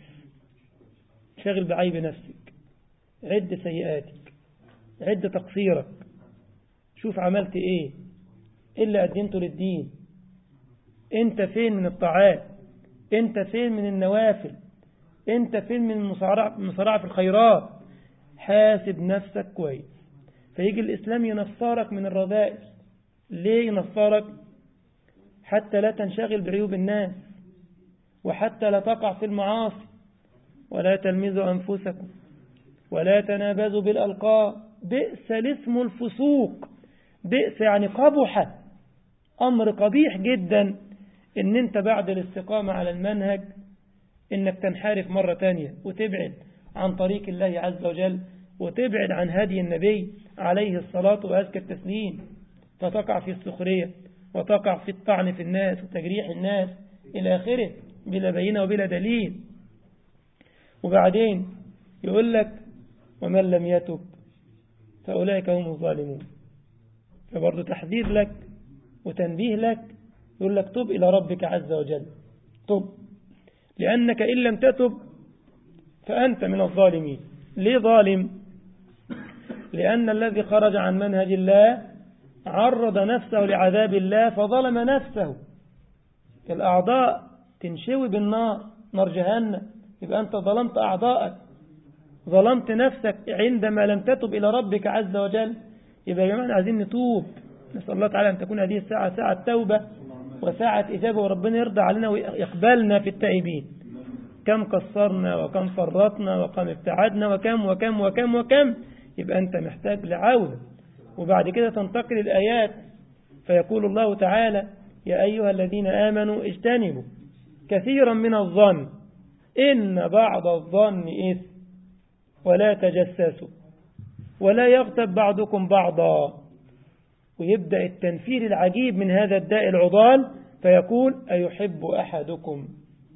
[SPEAKER 1] شغل بعيب نفسك عد سيئاتك عد تقصيرك شوف عملت ايه ايه اللي قدمته للدين انت فين من الطاعات انت فين من النوافل انت فين من المصارعة في الخيرات حاسب نفسك كويس فيجي الإسلام ينصرك من الرذائل ليه ينصرك حتى لا تنشغل بعيوب الناس وحتى لا تقع في المعاصي ولا تلمزوا أنفسكم ولا تنابزوا بالألقاب بئس الاسم الفسوق بئس يعني قبح أمر قبيح جدا إن أنت بعد الاستقامة على المنهج إنك تنحرف مرة تانية وتبعد عن طريق الله عز وجل وتبعد عن هدي النبي عليه الصلاة وأزكى التسليم فتقع في السخرية وتقع في الطعن في الناس وتجريح الناس إلى آخره بلا بينة وبلا دليل وبعدين يقول لك ومن لم يتب فأولئك هم الظالمون فبرضه تحذير لك وتنبيه لك يقول لك تب إلى ربك عز وجل تب لأنك إن لم تتب فأنت من الظالمين ليه ظالم لأن الذي خرج عن منهج الله عرض نفسه لعذاب الله فظلم نفسه الأعضاء تنشوي بالنار نار جهنم يبقى أنت ظلمت أعضاءك ظلمت نفسك عندما لم تتب إلى ربك عز وجل يبقى يا جماعة عايزين نتوب نسأل الله تعالى أن تكون هذه الساعة ساعة توبة وساعة إجابة وربنا يرضى علينا ويقبلنا في التائبين كم قصرنا وكم فرطنا وكم ابتعدنا وكم وكم وكم وكم يبقى أنت محتاج لعودة وبعد كده تنتقل الآيات فيقول الله تعالى يا أيها الذين آمنوا اجتنبوا كثيرا من الظن إن بعض الظن إثم ولا تجسسوا ولا يغتب بعضكم بعضا ويبدأ التنفير العجيب من هذا الداء العضال فيقول أيحب أحدكم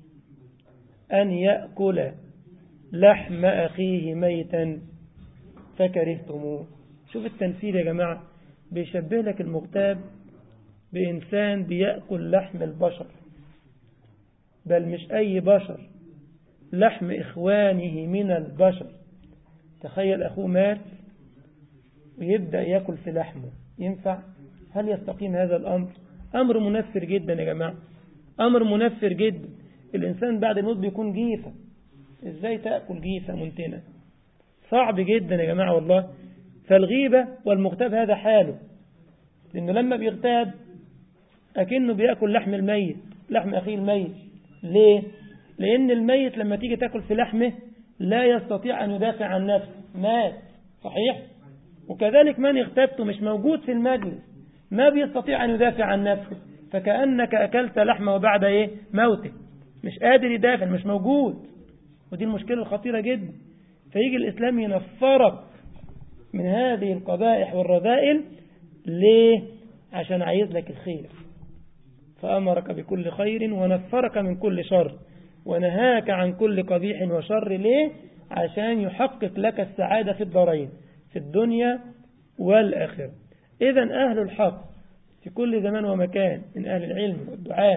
[SPEAKER 1] أن يأكل لحم أخيه ميتا فكرهتموه شوف التنفير يا جماعة بيشبه لك المغتاب بإنسان بيأكل لحم البشر بل مش أي بشر لحم إخوانه من البشر تخيل أخوه مات ويبدأ يأكل في لحمه ينفع هل يستقيم هذا الأمر أمر منفر جدا يا جماعة أمر منفر جدا الإنسان بعد الموت بيكون جيفة إزاي تأكل جيفة منتنة صعب جدا يا جماعة والله فالغيبة والمغتاب هذا حاله لأنه لما بيغتاب أكنه بيأكل لحم الميت لحم أخيه الميت ليه؟ لأن الميت لما تيجي تأكل في لحمه لا يستطيع أن يدافع عن نفسه مات صحيح؟ وكذلك من اغتبته مش موجود في المجلس ما بيستطيع أن يدافع عن نفسه فكأنك أكلت لحمه وبعد إيه؟ موته مش قادر يدافع مش موجود ودي المشكلة الخطيرة جدا فيجي الإسلام ينفرك من هذه القبائح والرذائل ليه؟ عشان عايز لك الخير فأمرك بكل خير ونفرك من كل شر ونهاك عن كل قبيح وشر ليه؟ عشان يحقق لك السعادة في الدارين في الدنيا والآخرة إذا أهل الحق في كل زمان ومكان من أهل العلم والدعاء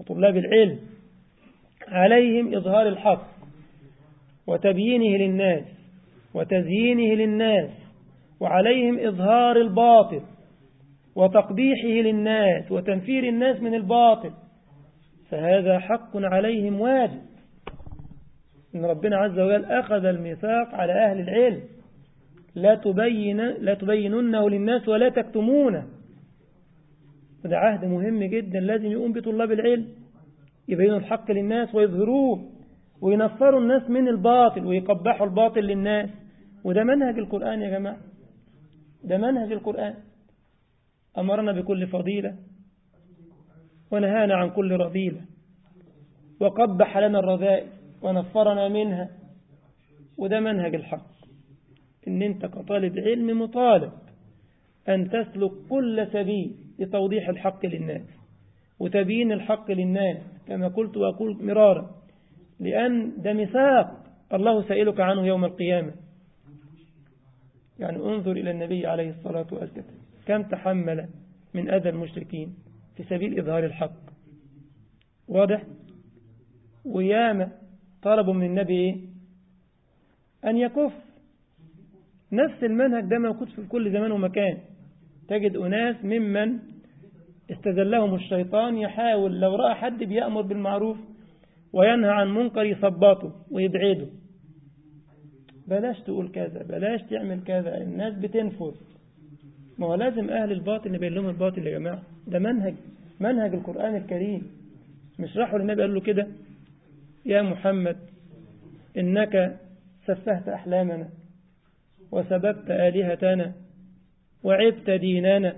[SPEAKER 1] وطلاب العلم عليهم إظهار الحق وتبيينه للناس وتزيينه للناس وعليهم إظهار الباطل وتقبيحه للناس وتنفير الناس من الباطل فهذا حق عليهم واجب إن ربنا عز وجل أخذ الميثاق على أهل العلم لا تبين لا تبيننه للناس ولا تكتمونه وده عهد مهم جدا لازم يقوم بطلاب العلم يبينوا الحق للناس ويظهروه وينفروا الناس من الباطل ويقبحوا الباطل للناس وده منهج القرآن يا جماعة ده منهج القرآن أمرنا بكل فضيلة ونهانا عن كل رذيلة وقبح لنا الرذائل ونفرنا منها وده منهج الحق إن أنت كطالب علم مطالب أن تسلك كل سبيل لتوضيح الحق للناس وتبيين الحق للناس كما قلت وأقول مرارا لأن ده ميثاق الله سائلك عنه يوم القيامة يعني انظر إلى النبي عليه الصلاة والسلام كم تحمل من أذى المشركين في سبيل إظهار الحق واضح وياما طلبوا من النبي إيه؟ أن يكف نفس المنهج ده موجود في كل زمان ومكان تجد أناس ممن استذلهم الشيطان يحاول لو رأى حد بيأمر بالمعروف وينهى عن منكر يثبطه ويبعده بلاش تقول كذا بلاش تعمل كذا الناس بتنفذ ما هو لازم أهل الباطل نبين لهم الباطل يا جماعة ده منهج منهج القرآن الكريم مش راحوا للنبي قال له كده يا محمد إنك سفهت أحلامنا وسببت آلهتنا وعبت ديننا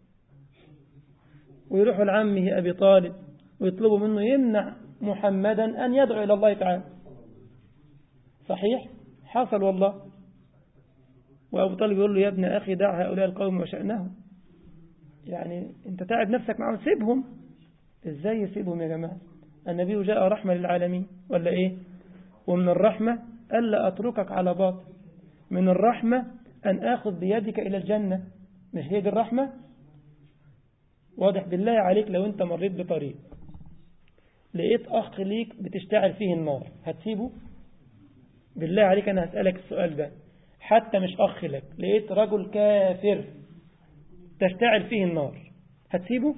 [SPEAKER 1] ويروحوا لعمه أبي طالب ويطلبوا منه يمنع محمدا أن يدعو إلى الله تعالى صحيح حصل والله وأبو طالب يقول له يا ابن أخي دع هؤلاء القوم وشأنهم يعني أنت تعب نفسك معهم سيبهم إزاي يسيبهم يا جماعة النبي جاء رحمة للعالمين ولا إيه ومن الرحمة ألا أتركك على باطل من الرحمة أن آخذ بيدك إلى الجنة مش هي دي الرحمة واضح بالله عليك لو أنت مريت بطريق لقيت أخ ليك بتشتعل فيه النار هتسيبه بالله عليك أنا هسألك السؤال ده حتى مش أخ لك لقيت رجل كافر تشتعل فيه النار هتسيبه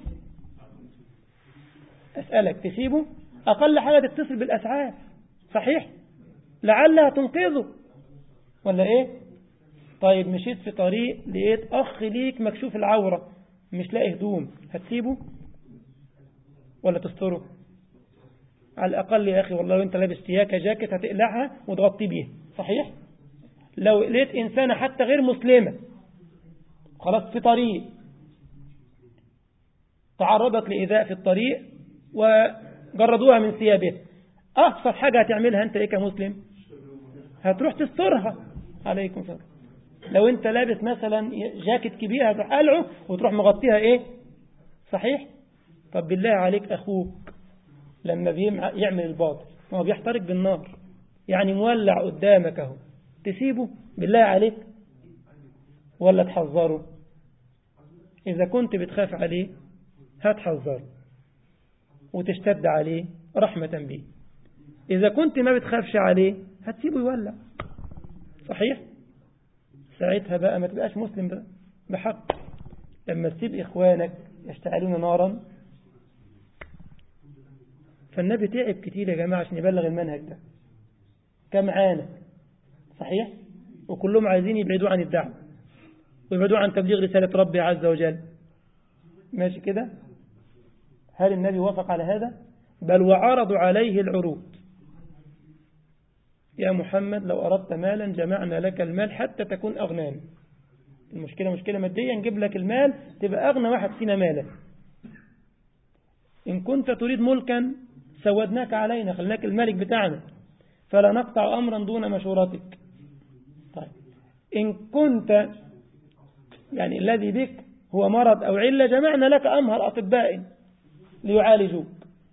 [SPEAKER 1] أسألك تسيبه أقل حاجة تتصل بالأسعاف صحيح لعلها تنقذه ولا إيه طيب مشيت في طريق لقيت أخ ليك مكشوف العورة مش لاقي هدوم هتسيبه ولا تستره على الأقل يا أخي والله وانت لابس سياكة جاكيت هتقلعها وتغطي بيها صحيح لو لقيت إنسانة حتى غير مسلمة خلاص في طريق تعرضت لإيذاء في الطريق وجردوها من ثيابها أقصر حاجة هتعملها أنت إيه كمسلم هتروح تسترها عليكم السلام لو أنت لابس مثلا جاكيت كبير هتروح قلعه وتروح مغطيها إيه صحيح طب بالله عليك أخوك لما يعمل الباطل هو بيحترق بالنار يعني مولع قدامك اهو تسيبه بالله عليك ولا تحذره إذا كنت بتخاف عليه هتحذره وتشتد عليه رحمة به إذا كنت ما بتخافش عليه هتسيبه يولع صحيح ساعتها بقى ما تبقاش مسلم بقى بحق لما تسيب إخوانك يشتعلون نارا فالنبي تعب كتير يا جماعة عشان يبلغ المنهج ده كم عانى صحيح وكلهم عايزين يبعدوا عن الدعوة ويبعدوا عن تبليغ رسالة ربي عز وجل ماشي كده هل النبي وافق على هذا بل وعرضوا عليه العروض يا محمد لو أردت مالا جمعنا لك المال حتى تكون أغنان المشكلة مشكلة مادية نجيب لك المال تبقى أغنى واحد فينا مالا إن كنت تريد ملكا سودناك علينا خلناك الملك بتاعنا فلا نقطع أمرا دون مشورتك طيب إن كنت يعني الذي بك هو مرض أو علة جمعنا لك أمهر أطباء ليعالجوك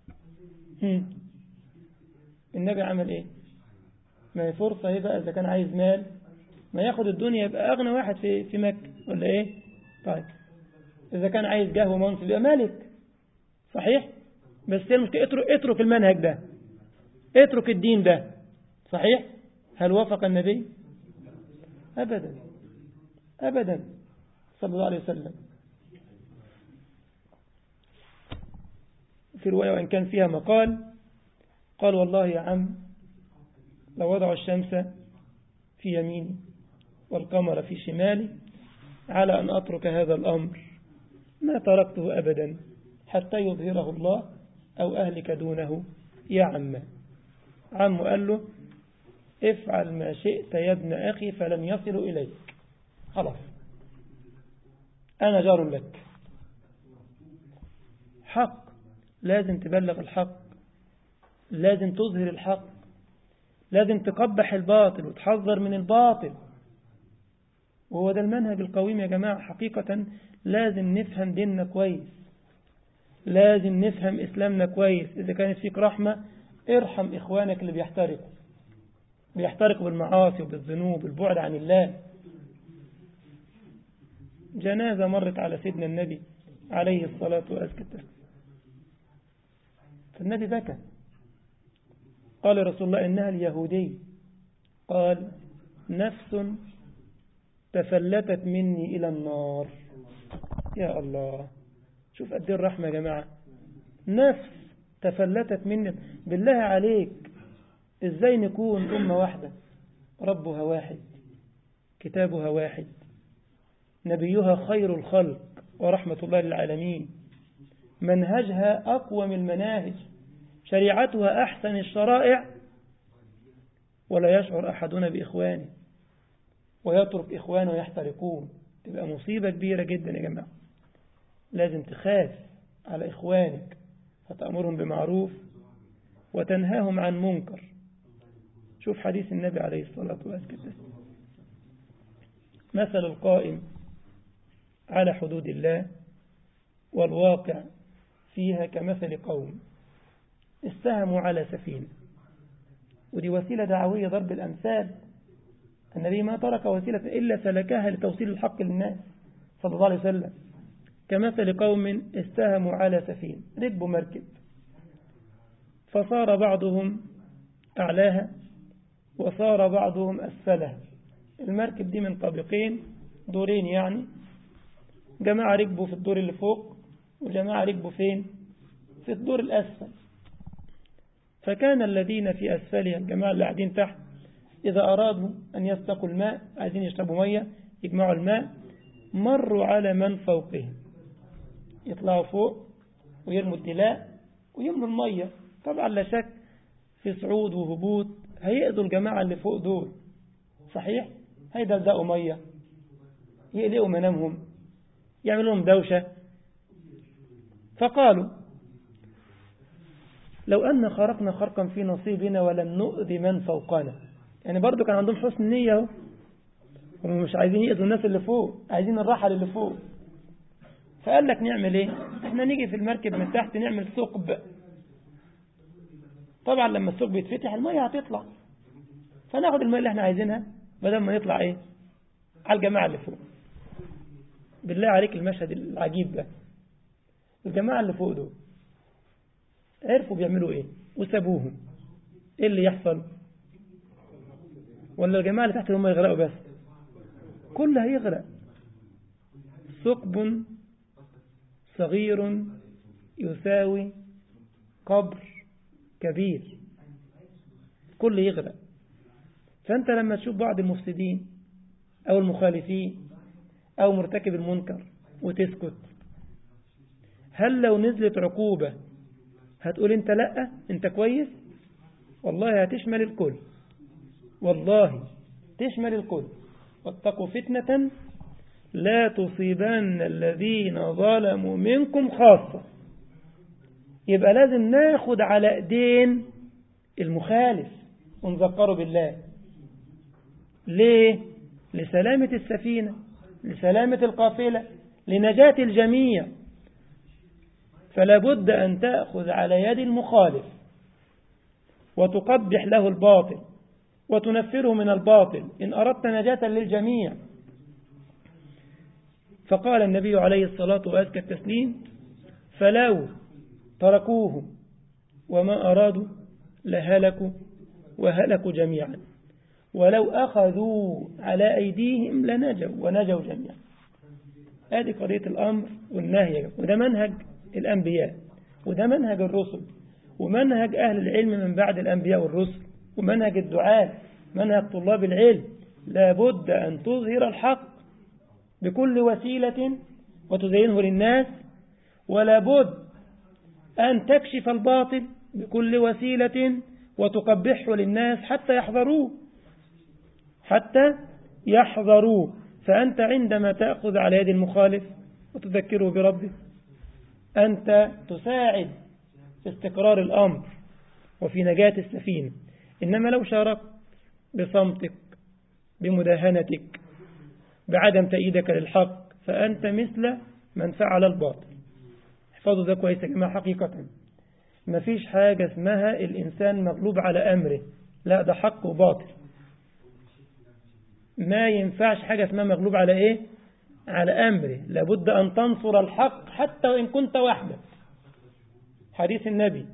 [SPEAKER 1] النبي عمل إيه ما هي فرصة هي بقى إذا كان عايز مال ما ياخد الدنيا يبقى أغنى واحد في في مكة ولا إيه طيب إذا كان عايز جاه ومنصب يبقى ملك صحيح بس هي المشكلة اترك, اترك المنهج ده اترك الدين ده صحيح هل وافق النبي أبدا أبدا صلى الله عليه وسلم في رواية وإن كان فيها مقال قال والله يا عم لو وضعوا الشمس في يميني والقمر في شمالي على أن أترك هذا الأمر ما تركته أبدا حتى يظهره الله أو أهلك دونه يا عم عم قال له افعل ما شئت يا ابن أخي فلن يصل إليك خلاص أنا جار لك حق لازم تبلغ الحق لازم تظهر الحق لازم تقبح الباطل وتحذر من الباطل وهو ده المنهج القويم يا جماعة حقيقة لازم نفهم ديننا كويس لازم نفهم إسلامنا كويس إذا كانت فيك رحمة ارحم إخوانك اللي بيحترقوا بيحترقوا بالمعاصي وبالذنوب والبعد عن الله جنازة مرت على سيدنا النبي عليه الصلاة والسلام فالنبي بكى قال رسول الله إنها اليهودي قال نفس تفلتت مني إلى النار يا الله شوف قد الرحمة يا جماعة نفس تفلتت مني بالله عليك ازاي نكون أمة واحدة ربها واحد كتابها واحد نبيها خير الخلق ورحمة الله للعالمين منهجها أقوى من المناهج شريعتها أحسن الشرائع ولا يشعر أحدنا بإخوانه ويترك إخوانه يحترقون تبقى مصيبة كبيرة جدا يا جماعة لازم تخاف على إخوانك فتأمرهم بمعروف وتنهاهم عن منكر شوف حديث النبي عليه الصلاة والسلام مثل القائم على حدود الله والواقع فيها كمثل قوم استهموا على سفينة ودي وسيلة دعوية ضرب الأمثال النبي ما ترك وسيلة إلا سلكها لتوصيل الحق للناس صلى الله عليه وسلم كمثل قوم استهموا على سفينة ركبوا مركب فصار بعضهم أعلاها وصار بعضهم أسفلها المركب دي من طابقين دورين يعني جماعة ركبوا في الدور اللي فوق وجماعة ركبوا فين في الدور الأسفل فكان الذين في أسفلها الجماعة اللي قاعدين تحت إذا أرادوا أن يستقوا الماء عايزين يشربوا مية يجمعوا الماء مروا على من فوقهم يطلعوا فوق ويرموا الدلاء ويملوا المية طبعا لا شك في صعود وهبوط هيأذوا الجماعة اللي فوق دول صحيح هيدلدقوا مية يقلقوا منامهم يعملوا لهم دوشة فقالوا لو أن خرقنا خرقا في نصيبنا ولم نؤذي من فوقنا يعني برضو كان عندهم حسن نية هم مش عايزين يأذوا الناس اللي فوق عايزين الرحل اللي فوق فقال لك نعمل ايه احنا نيجي في المركب من تحت نعمل ثقب طبعا لما الثقب يتفتح المية هتطلع فناخد المية اللي احنا عايزينها بدل ما يطلع ايه على الجماعة اللي فوق بالله عليك المشهد العجيب ده الجماعة اللي فوق دول عرفوا بيعملوا ايه وسابوهم ايه اللي يحصل ولا الجماعة اللي تحت هم يغرقوا بس كل هيغرق ثقب صغير يساوي قبر كبير كل يغرق فأنت لما تشوف بعض المفسدين أو المخالفين أو مرتكب المنكر وتسكت هل لو نزلت عقوبة هتقول انت لا انت كويس والله هتشمل الكل والله تشمل الكل واتقوا فتنة لا تصيبن الذين ظلموا منكم خاصة يبقى لازم ناخد على ايدين المخالف ونذكره بالله ليه لسلامة السفينة لسلامة القافلة لنجاة الجميع فلا بد أن تأخذ على يد المخالف وتقبح له الباطل وتنفره من الباطل إن أردت نجاة للجميع فقال النبي عليه الصلاة وأزكى التسليم فلو تركوه وما أرادوا لهلكوا وهلكوا جميعا ولو أخذوا على أيديهم لنجوا ونجوا جميعا هذه قضية الأمر والنهي وده منهج الأنبياء وده منهج الرسل ومنهج أهل العلم من بعد الأنبياء والرسل ومنهج الدعاء منهج طلاب العلم لابد أن تظهر الحق بكل وسيلة وتزينه للناس ولابد أن تكشف الباطل بكل وسيلة وتقبحه للناس حتى يحذروه حتى يحذروه فأنت عندما تأخذ على يد المخالف وتذكره بربه أنت تساعد في استقرار الأمر وفي نجاة السفينة إنما لو شاركت بصمتك بمداهنتك بعدم تأييدك للحق فأنت مثل من فعل الباطل احفظوا ده كويس يا جماعة حقيقة ما فيش حاجة اسمها الإنسان مغلوب على أمره لا ده حق وباطل ما ينفعش حاجة اسمها مغلوب على إيه على أمره لابد أن تنصر الحق حتى وإن كنت وحدك حديث النبي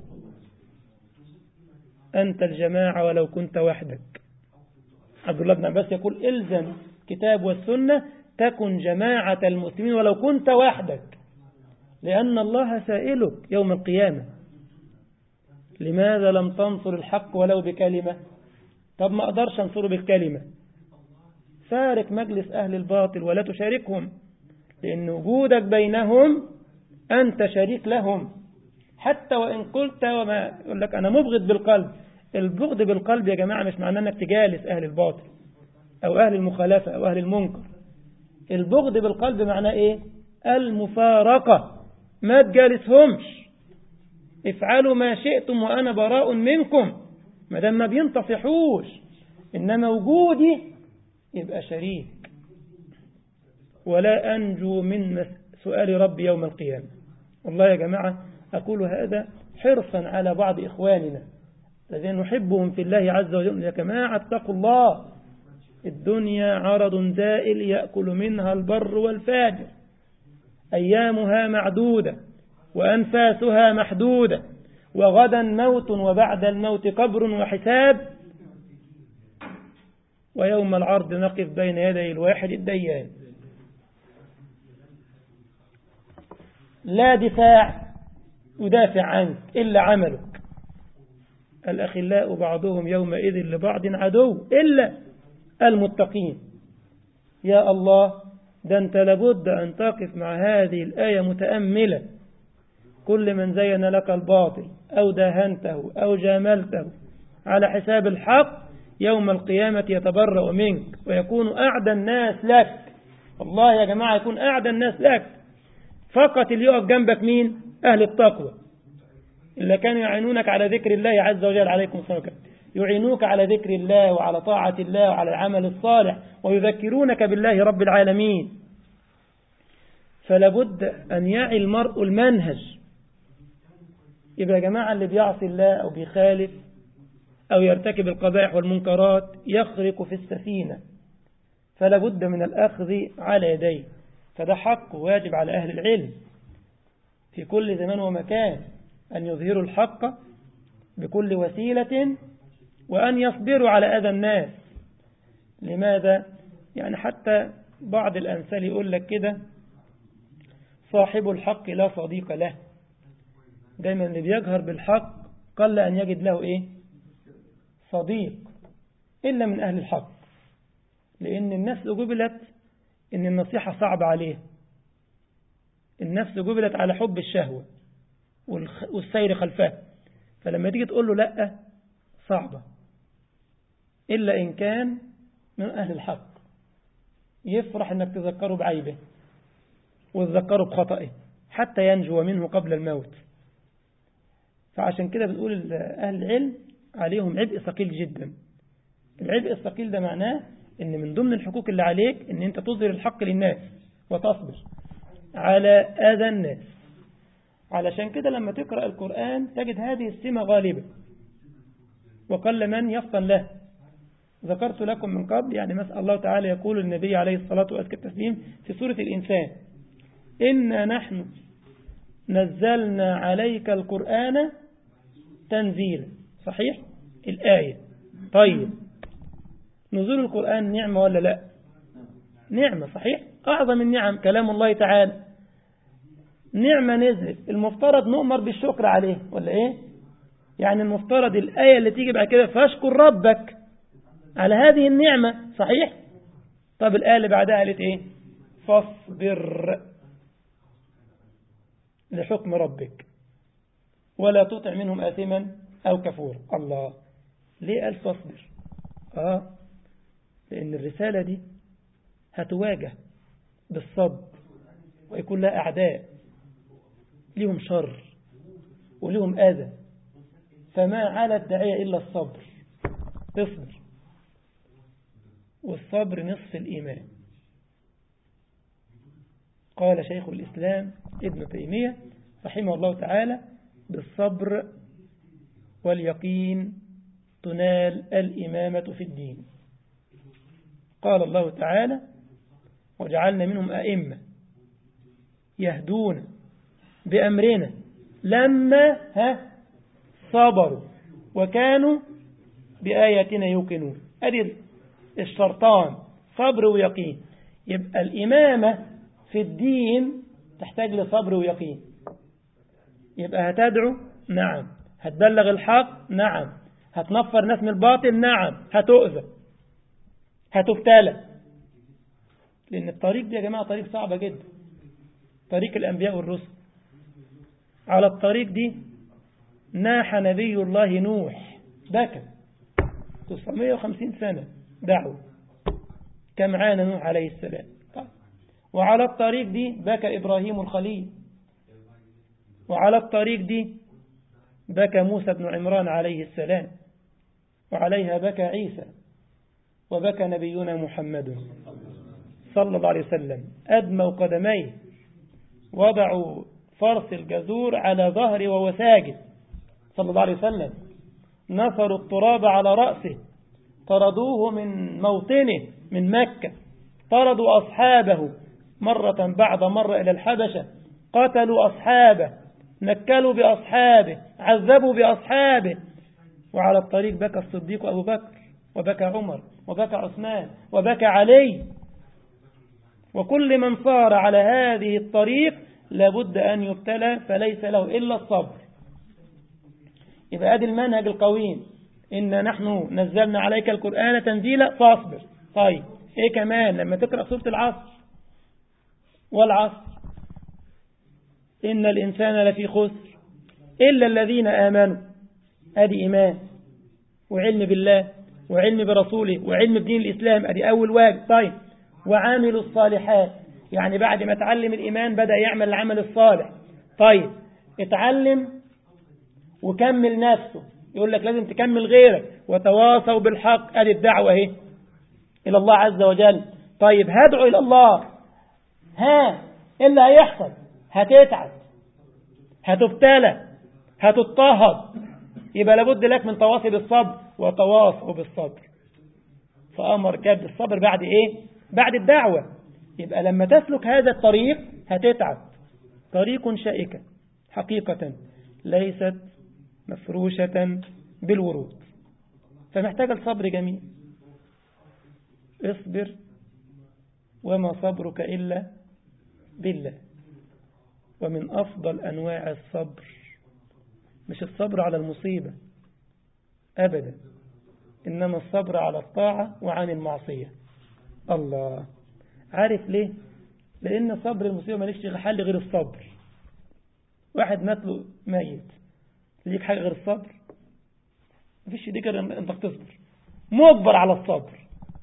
[SPEAKER 1] أنت الجماعة ولو كنت وحدك عبد الله بن عباس يقول إلزم كتاب والسنة تكن جماعة المسلمين ولو كنت وحدك لأن الله سائلك يوم القيامة لماذا لم تنصر الحق ولو بكلمة طب ما أقدرش أنصره بالكلمة فارق مجلس أهل الباطل ولا تشاركهم لأن وجودك بينهم أنت شريك لهم حتى وإن قلت وما يقول لك أنا مبغض بالقلب البغض بالقلب يا جماعة مش معناه أنك تجالس أهل الباطل أو أهل المخالفة أو أهل المنكر البغض بالقلب معناه إيه المفارقة ما تجالسهمش افعلوا ما شئتم وأنا براء منكم ما دام ما بينتصحوش إنما وجودي يبقى شريك ولا أنجو من سؤال ربي يوم القيامة والله يا جماعة أقول هذا حرصا على بعض إخواننا الذين نحبهم في الله عز وجل يا جماعة اتقوا الله الدنيا عرض زائل يأكل منها البر والفاجر أيامها معدودة وأنفاسها محدودة وغدا موت وبعد الموت قبر وحساب ويوم العرض نقف بين يدي الواحد الديان لا دفاع يدافع عنك إلا عملك الأخلاء بعضهم يومئذ لبعض عدو إلا المتقين يا الله ده أنت لابد أن تقف مع هذه الآية متأملة كل من زين لك الباطل أو داهنته أو جاملته على حساب الحق يوم القيامة يتبرأ منك ويكون أعدى الناس لك والله يا جماعة يكون أعدى الناس لك فقط اللي يقف جنبك مين أهل التقوى إلا كانوا يعينونك على ذكر الله عز وجل عليكم السلام يعينوك على ذكر الله وعلى طاعة الله وعلى العمل الصالح ويذكرونك بالله رب العالمين فلابد أن يعي المرء المنهج يبقى يا جماعة اللي بيعصي الله أو بيخالف أو يرتكب القبائح والمنكرات يخرق في السفينة فلا بد من الأخذ على يديه فده حق واجب على أهل العلم في كل زمان ومكان أن يظهروا الحق بكل وسيلة وأن يصبروا على أذى الناس لماذا؟ يعني حتى بعض الأمثال يقول لك كده صاحب الحق لا صديق له دايما اللي بيجهر بالحق قل أن يجد له إيه صديق إلا من أهل الحق لأن النفس جبلت إن النصيحة صعبة عليه النفس جبلت على حب الشهوة والسير خلفها فلما تيجي تقول له لأ صعبة إلا إن كان من أهل الحق يفرح أنك تذكره بعيبه وتذكره بخطئه حتى ينجو منه قبل الموت فعشان كده بنقول أهل العلم عليهم عبء ثقيل جدا العبء الثقيل ده معناه ان من ضمن الحقوق اللي عليك ان انت تظهر الحق للناس وتصبر على اذى الناس علشان كده لما تقرأ القرآن تجد هذه السمة غالبة وقل من يفطن له ذكرت لكم من قبل يعني مسأل الله تعالى يقول النبي عليه الصلاة والسلام التسليم في سورة الإنسان إنا نحن نزلنا عليك القرآن تنزيلا صحيح الآية طيب نزول القرآن نعمة ولا لا نعمة صحيح أعظم النعم كلام الله تعالى نعمة نزلت المفترض نؤمر بالشكر عليه ولا إيه يعني المفترض الآية اللي تيجي بعد كده فاشكر ربك على هذه النعمة صحيح طب الآية اللي بعدها قالت إيه فاصبر لحكم ربك ولا تطع منهم آثما أو كفور الله ليه قال فاصبر آه لأن الرسالة دي هتواجه بالصبر ويكون لها أعداء لهم شر ولهم أذى فما على الداعية إلا الصبر تصبر والصبر نصف الإيمان قال شيخ الإسلام ابن تيمية رحمه الله تعالى بالصبر واليقين تنال الإمامة في الدين قال الله تعالى وجعلنا منهم أئمة يهدون بأمرنا لما ها صبروا وكانوا بآياتنا يوقنون أدي الشرطان صبر ويقين يبقى الإمامة في الدين تحتاج لصبر ويقين يبقى هتدعو نعم هتبلغ الحق نعم هتنفر ناس من الباطل نعم هتؤذى هتبتلى لأن الطريق دي يا جماعة طريق صعبة جدا طريق الأنبياء والرسل على الطريق دي ناح نبي الله نوح بكى 950 سنة دعوة كم عانى نوح عليه السلام طيب. وعلى الطريق دي بكى إبراهيم الخليل وعلى الطريق دي بكى موسى بن عمران عليه السلام وعليها بكى عيسى وبكى نبينا محمد صلى الله عليه وسلم أدموا قدميه وضعوا فرس الجزور على ظهره وهو ساجد صلى الله عليه وسلم نثروا التراب على رأسه طردوه من موطنه من مكة طردوا أصحابه مرة بعد مرة إلى الحبشة قتلوا أصحابه نكلوا بأصحابه عذبوا بأصحابه وعلى الطريق بكى الصديق أبو بكر وبكى عمر وبكى عثمان وبكى علي وكل من صار على هذه الطريق لابد أن يبتلى فليس له إلا الصبر يبقى هذا المنهج القويم إن نحن نزلنا عليك القرآن تنزيلا فاصبر طيب إيه كمان لما تقرأ سورة العصر والعصر إن الإنسان لفي خسر إلا الذين آمنوا أدي إيمان وعلم بالله وعلم برسوله وعلم بدين الإسلام أدي أول واجب طيب وعاملوا الصالحات يعني بعد ما اتعلم الإيمان بدأ يعمل العمل الصالح طيب اتعلم وكمل نفسه يقول لك لازم تكمل غيرك وتواصوا بالحق ادي الدعوة اهي إلى الله عز وجل طيب هدعو إلى الله ها إيه اللي هيحصل هتتعب هتبتلى هتضطهد يبقى لابد لك من تواصي بالصبر وتواصوا بالصبر فأمر كاد بالصبر بعد إيه بعد الدعوة يبقى لما تسلك هذا الطريق هتتعب طريق شائكة حقيقة ليست مفروشة بالورود فمحتاج الصبر جميل اصبر وما صبرك إلا بالله ومن أفضل أنواع الصبر مش الصبر على المصيبة أبدا إنما الصبر على الطاعة وعن المعصية الله عارف ليه لأن صبر المصيبة مالكش حل غير الصبر واحد مات له ميت ليك حاجة غير الصبر مفيش دي غير انك تصبر مجبر على الصبر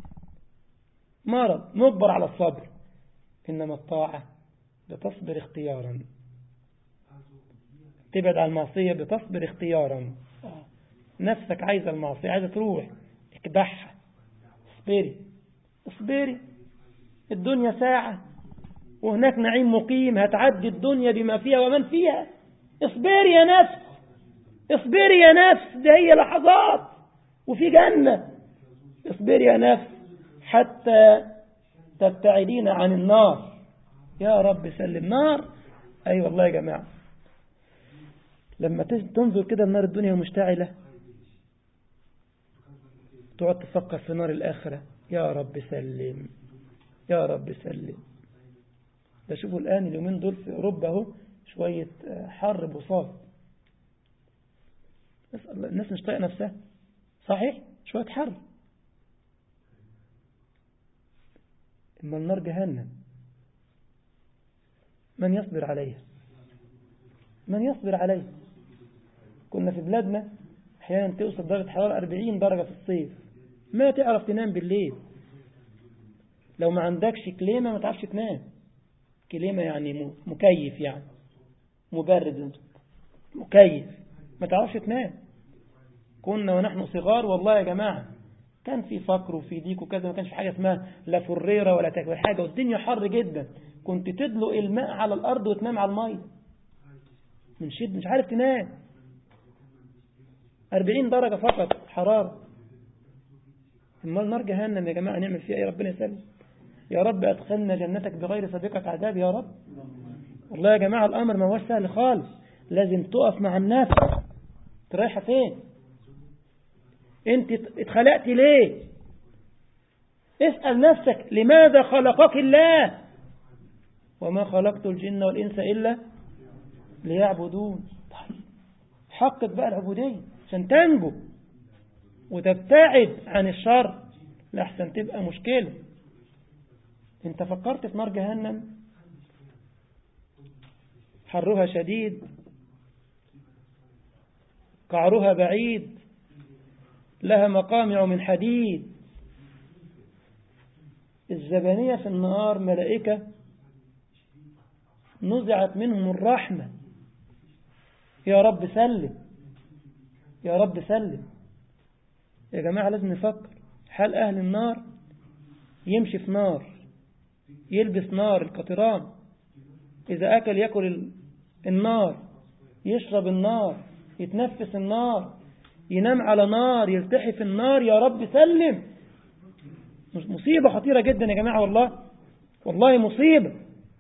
[SPEAKER 1] مرض مجبر على الصبر إنما الطاعة بتصبر اختيارا تبعد عن المعصية بتصبر اختيارا نفسك عايزة المعصية عايزة تروح اكبحها اصبري اصبري الدنيا ساعة وهناك نعيم مقيم هتعدي الدنيا بما فيها ومن فيها اصبري يا نفس اصبري يا نفس ده هي لحظات وفي جنة اصبري يا نفس حتى تبتعدين عن النار يا رب سلم نار أي أيوة والله يا جماعة لما تنظر كده النار الدنيا مشتعلة تقعد تفكر في نار الآخرة يا رب سلم يا رب سلم ده شوفوا الآن اليومين دول في أوروبا اهو شوية حر بساط الناس مش طايقة نفسها صحيح شوية حر إما النار جهنم من يصبر عليها من يصبر عليها كنا في بلادنا أحيانا توصل درجة حرارة 40 درجة في الصيف ما تعرف تنام بالليل لو ما عندكش كليمة ما تعرفش تنام كليمة يعني مكيف يعني مبرد مكيف ما تعرفش تنام كنا ونحن صغار والله يا جماعة كان في فقر وفي ديك وكذا ما كانش في حاجة اسمها لا فريرة ولا تكبر حاجة والدنيا حر جدا كنت تدلق الماء على الأرض وتنام على المية من شد مش عارف تنام 40 درجة فقط حرارة اما النار جهنم يا جماعة نعمل فيها ايه ربنا يسلم يا رب أدخلنا جنتك بغير سابقة عذاب يا رب والله يا جماعة الأمر ما هو سهل خالص لازم تقف مع النفس رايحة فين انت اتخلقت ليه اسأل نفسك لماذا خلقك الله وما خلقت الجن والإنس إلا ليعبدون طيب حقق بقى العبودية عشان تنجو وتبتعد عن الشر لحسن تبقى مشكلة انت فكرت في نار جهنم حرها شديد قعرها بعيد لها مقامع من حديد الزبانية في النار ملائكة نزعت منهم الرحمة يا رب سلم يا رب سلم يا جماعة لازم نفكر حال أهل النار يمشي في نار يلبس نار القطران إذا أكل يأكل النار يشرب النار يتنفس النار ينام على نار يلتحي في النار يا رب سلم مصيبة خطيرة جدا يا جماعة والله والله مصيبة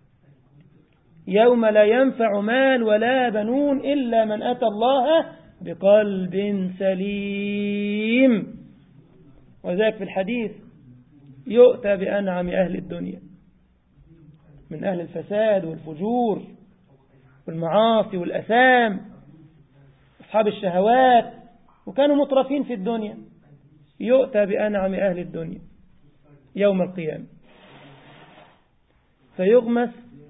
[SPEAKER 1] يوم لا ينفع مال ولا بنون إلا من أتى الله بقلب سليم وذلك في الحديث يؤتى بأنعم أهل الدنيا من أهل الفساد والفجور والمعاصي والأسام أصحاب الشهوات وكانوا مطرفين في الدنيا يؤتى بأنعم أهل الدنيا يوم القيامة فيغمس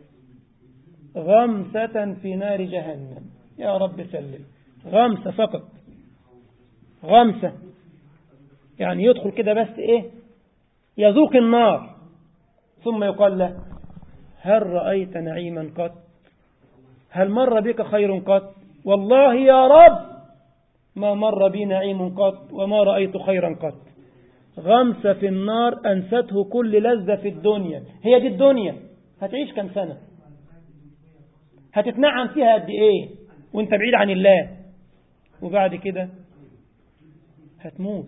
[SPEAKER 1] غمسة في نار جهنم يا رب سلم غمسة فقط غمسة يعني يدخل كده بس ايه يذوق النار ثم يقال له هل رأيت نعيما قط هل مر بك خير قط والله يا رب ما مر بي نعيم قط وما رأيت خيرا قط غمسة في النار أنسته كل لذة في الدنيا هي دي الدنيا هتعيش كم سنة هتتنعم فيها قد ايه وانت بعيد عن الله وبعد كده هتموت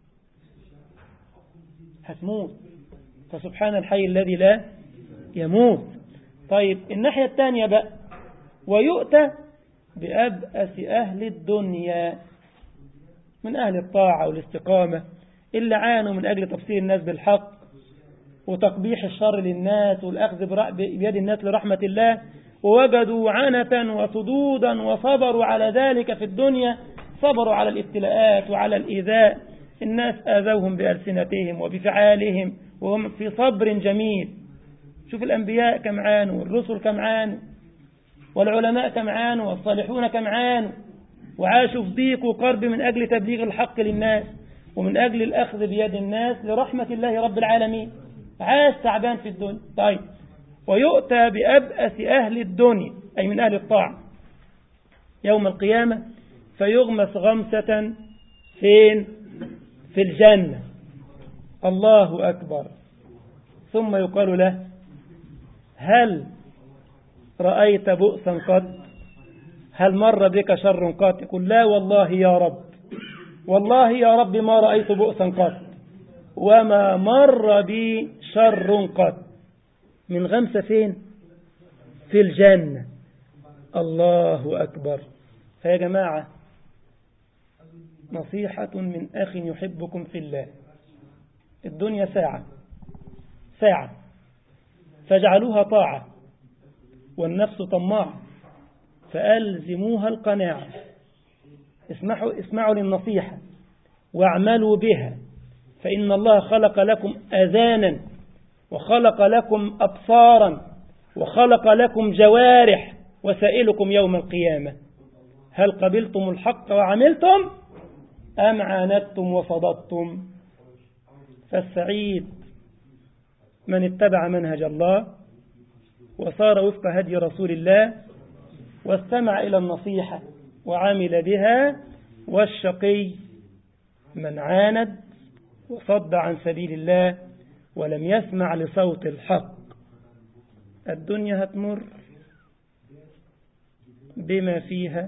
[SPEAKER 1] هتموت فسبحان الحي الذي لا يموت طيب الناحية الثانية بقى ويؤتى بأبأس أهل الدنيا من أهل الطاعة والاستقامة اللي عانوا من أجل تفسير الناس بالحق وتقبيح الشر للناس والأخذ بيد الناس لرحمة الله ووجدوا عنة وصدودا وصبروا على ذلك في الدنيا صبروا على الابتلاءات وعلى الإيذاء الناس آذوهم بألسنتهم وبفعالهم وهم في صبر جميل شوف الأنبياء كم عانوا والرسل كم عانوا والعلماء كم عانوا والصالحون كم عانوا وعاشوا في ضيق وقرب من أجل تبليغ الحق للناس ومن أجل الأخذ بيد الناس لرحمة الله رب العالمين عاش تعبان في الدنيا طيب ويؤتى بأبأس أهل الدنيا أي من أهل الطاعة يوم القيامة فيغمس غمسة فين في الجنة الله أكبر ثم يقال له هل رأيت بؤسا قط هل مر بك شر قط يقول لا والله يا رب والله يا رب ما رأيت بؤسا قط وما مر بي شر قط من غمسة فين في الجنة الله أكبر فيا جماعة نصيحة من أخ يحبكم في الله الدنيا ساعة ساعة فاجعلوها طاعة والنفس طماعة فألزموها القناعة اسمعوا, اسمعوا للنصيحة واعملوا بها فإن الله خلق لكم أذانا وخلق لكم أبصارا وخلق لكم جوارح وسائلكم يوم القيامة هل قبلتم الحق وعملتم أم عاندتم وصددتم فالسعيد من اتبع منهج الله وصار وفق هدي رسول الله واستمع إلى النصيحة وعمل بها والشقي من عاند وصد عن سبيل الله ولم يسمع لصوت الحق الدنيا هتمر بما فيها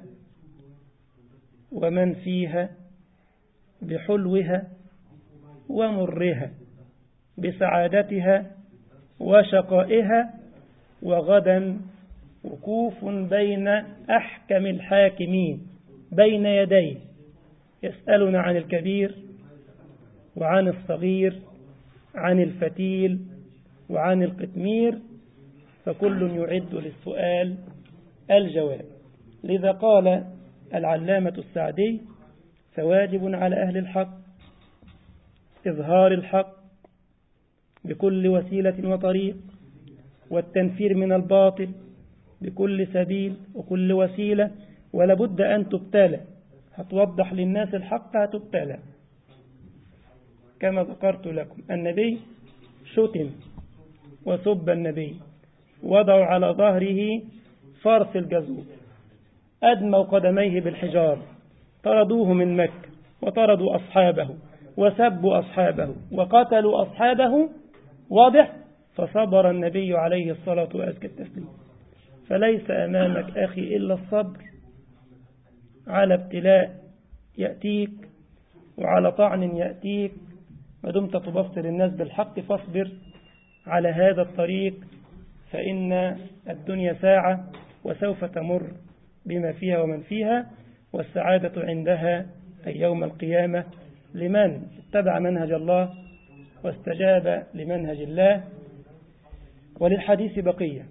[SPEAKER 1] ومن فيها بحلوها ومرها بسعادتها وشقائها وغدا وقوف بين أحكم الحاكمين بين يديه يسألنا عن الكبير وعن الصغير عن الفتيل وعن القتمير فكل يعد للسؤال الجواب لذا قال العلامة السعدي فواجب على أهل الحق إظهار الحق بكل وسيلة وطريق والتنفير من الباطل بكل سبيل وكل وسيلة ولابد أن تبتلى هتوضح للناس الحق هتبتلى كما ذكرت لكم النبي شتم وسب النبي وضعوا على ظهره فرس الجزور أدموا قدميه بالحجار طردوه من مكة وطردوا أصحابه وسبوا أصحابه وقتلوا أصحابه واضح فصبر النبي عليه الصلاة وأزكى التسليم فليس أمامك أخي إلا الصبر على ابتلاء يأتيك وعلى طعن يأتيك ما دمت تبصر الناس بالحق فاصبر على هذا الطريق فإن الدنيا ساعة وسوف تمر بما فيها ومن فيها والسعادة عندها أي يوم القيامة لمن اتبع منهج الله واستجاب لمنهج الله وللحديث بقية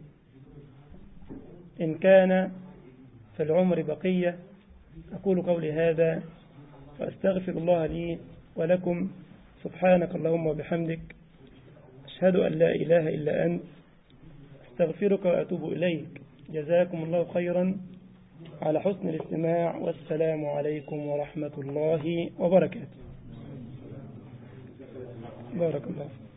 [SPEAKER 1] إن كان في العمر بقية أقول قولي هذا وأستغفر الله لي ولكم سبحانك اللهم وبحمدك أشهد أن لا إله إلا أنت استغفرك وأتوب إليك جزاكم الله خيرا على حسن الاستماع والسلام عليكم ورحمة الله وبركاته بارك الله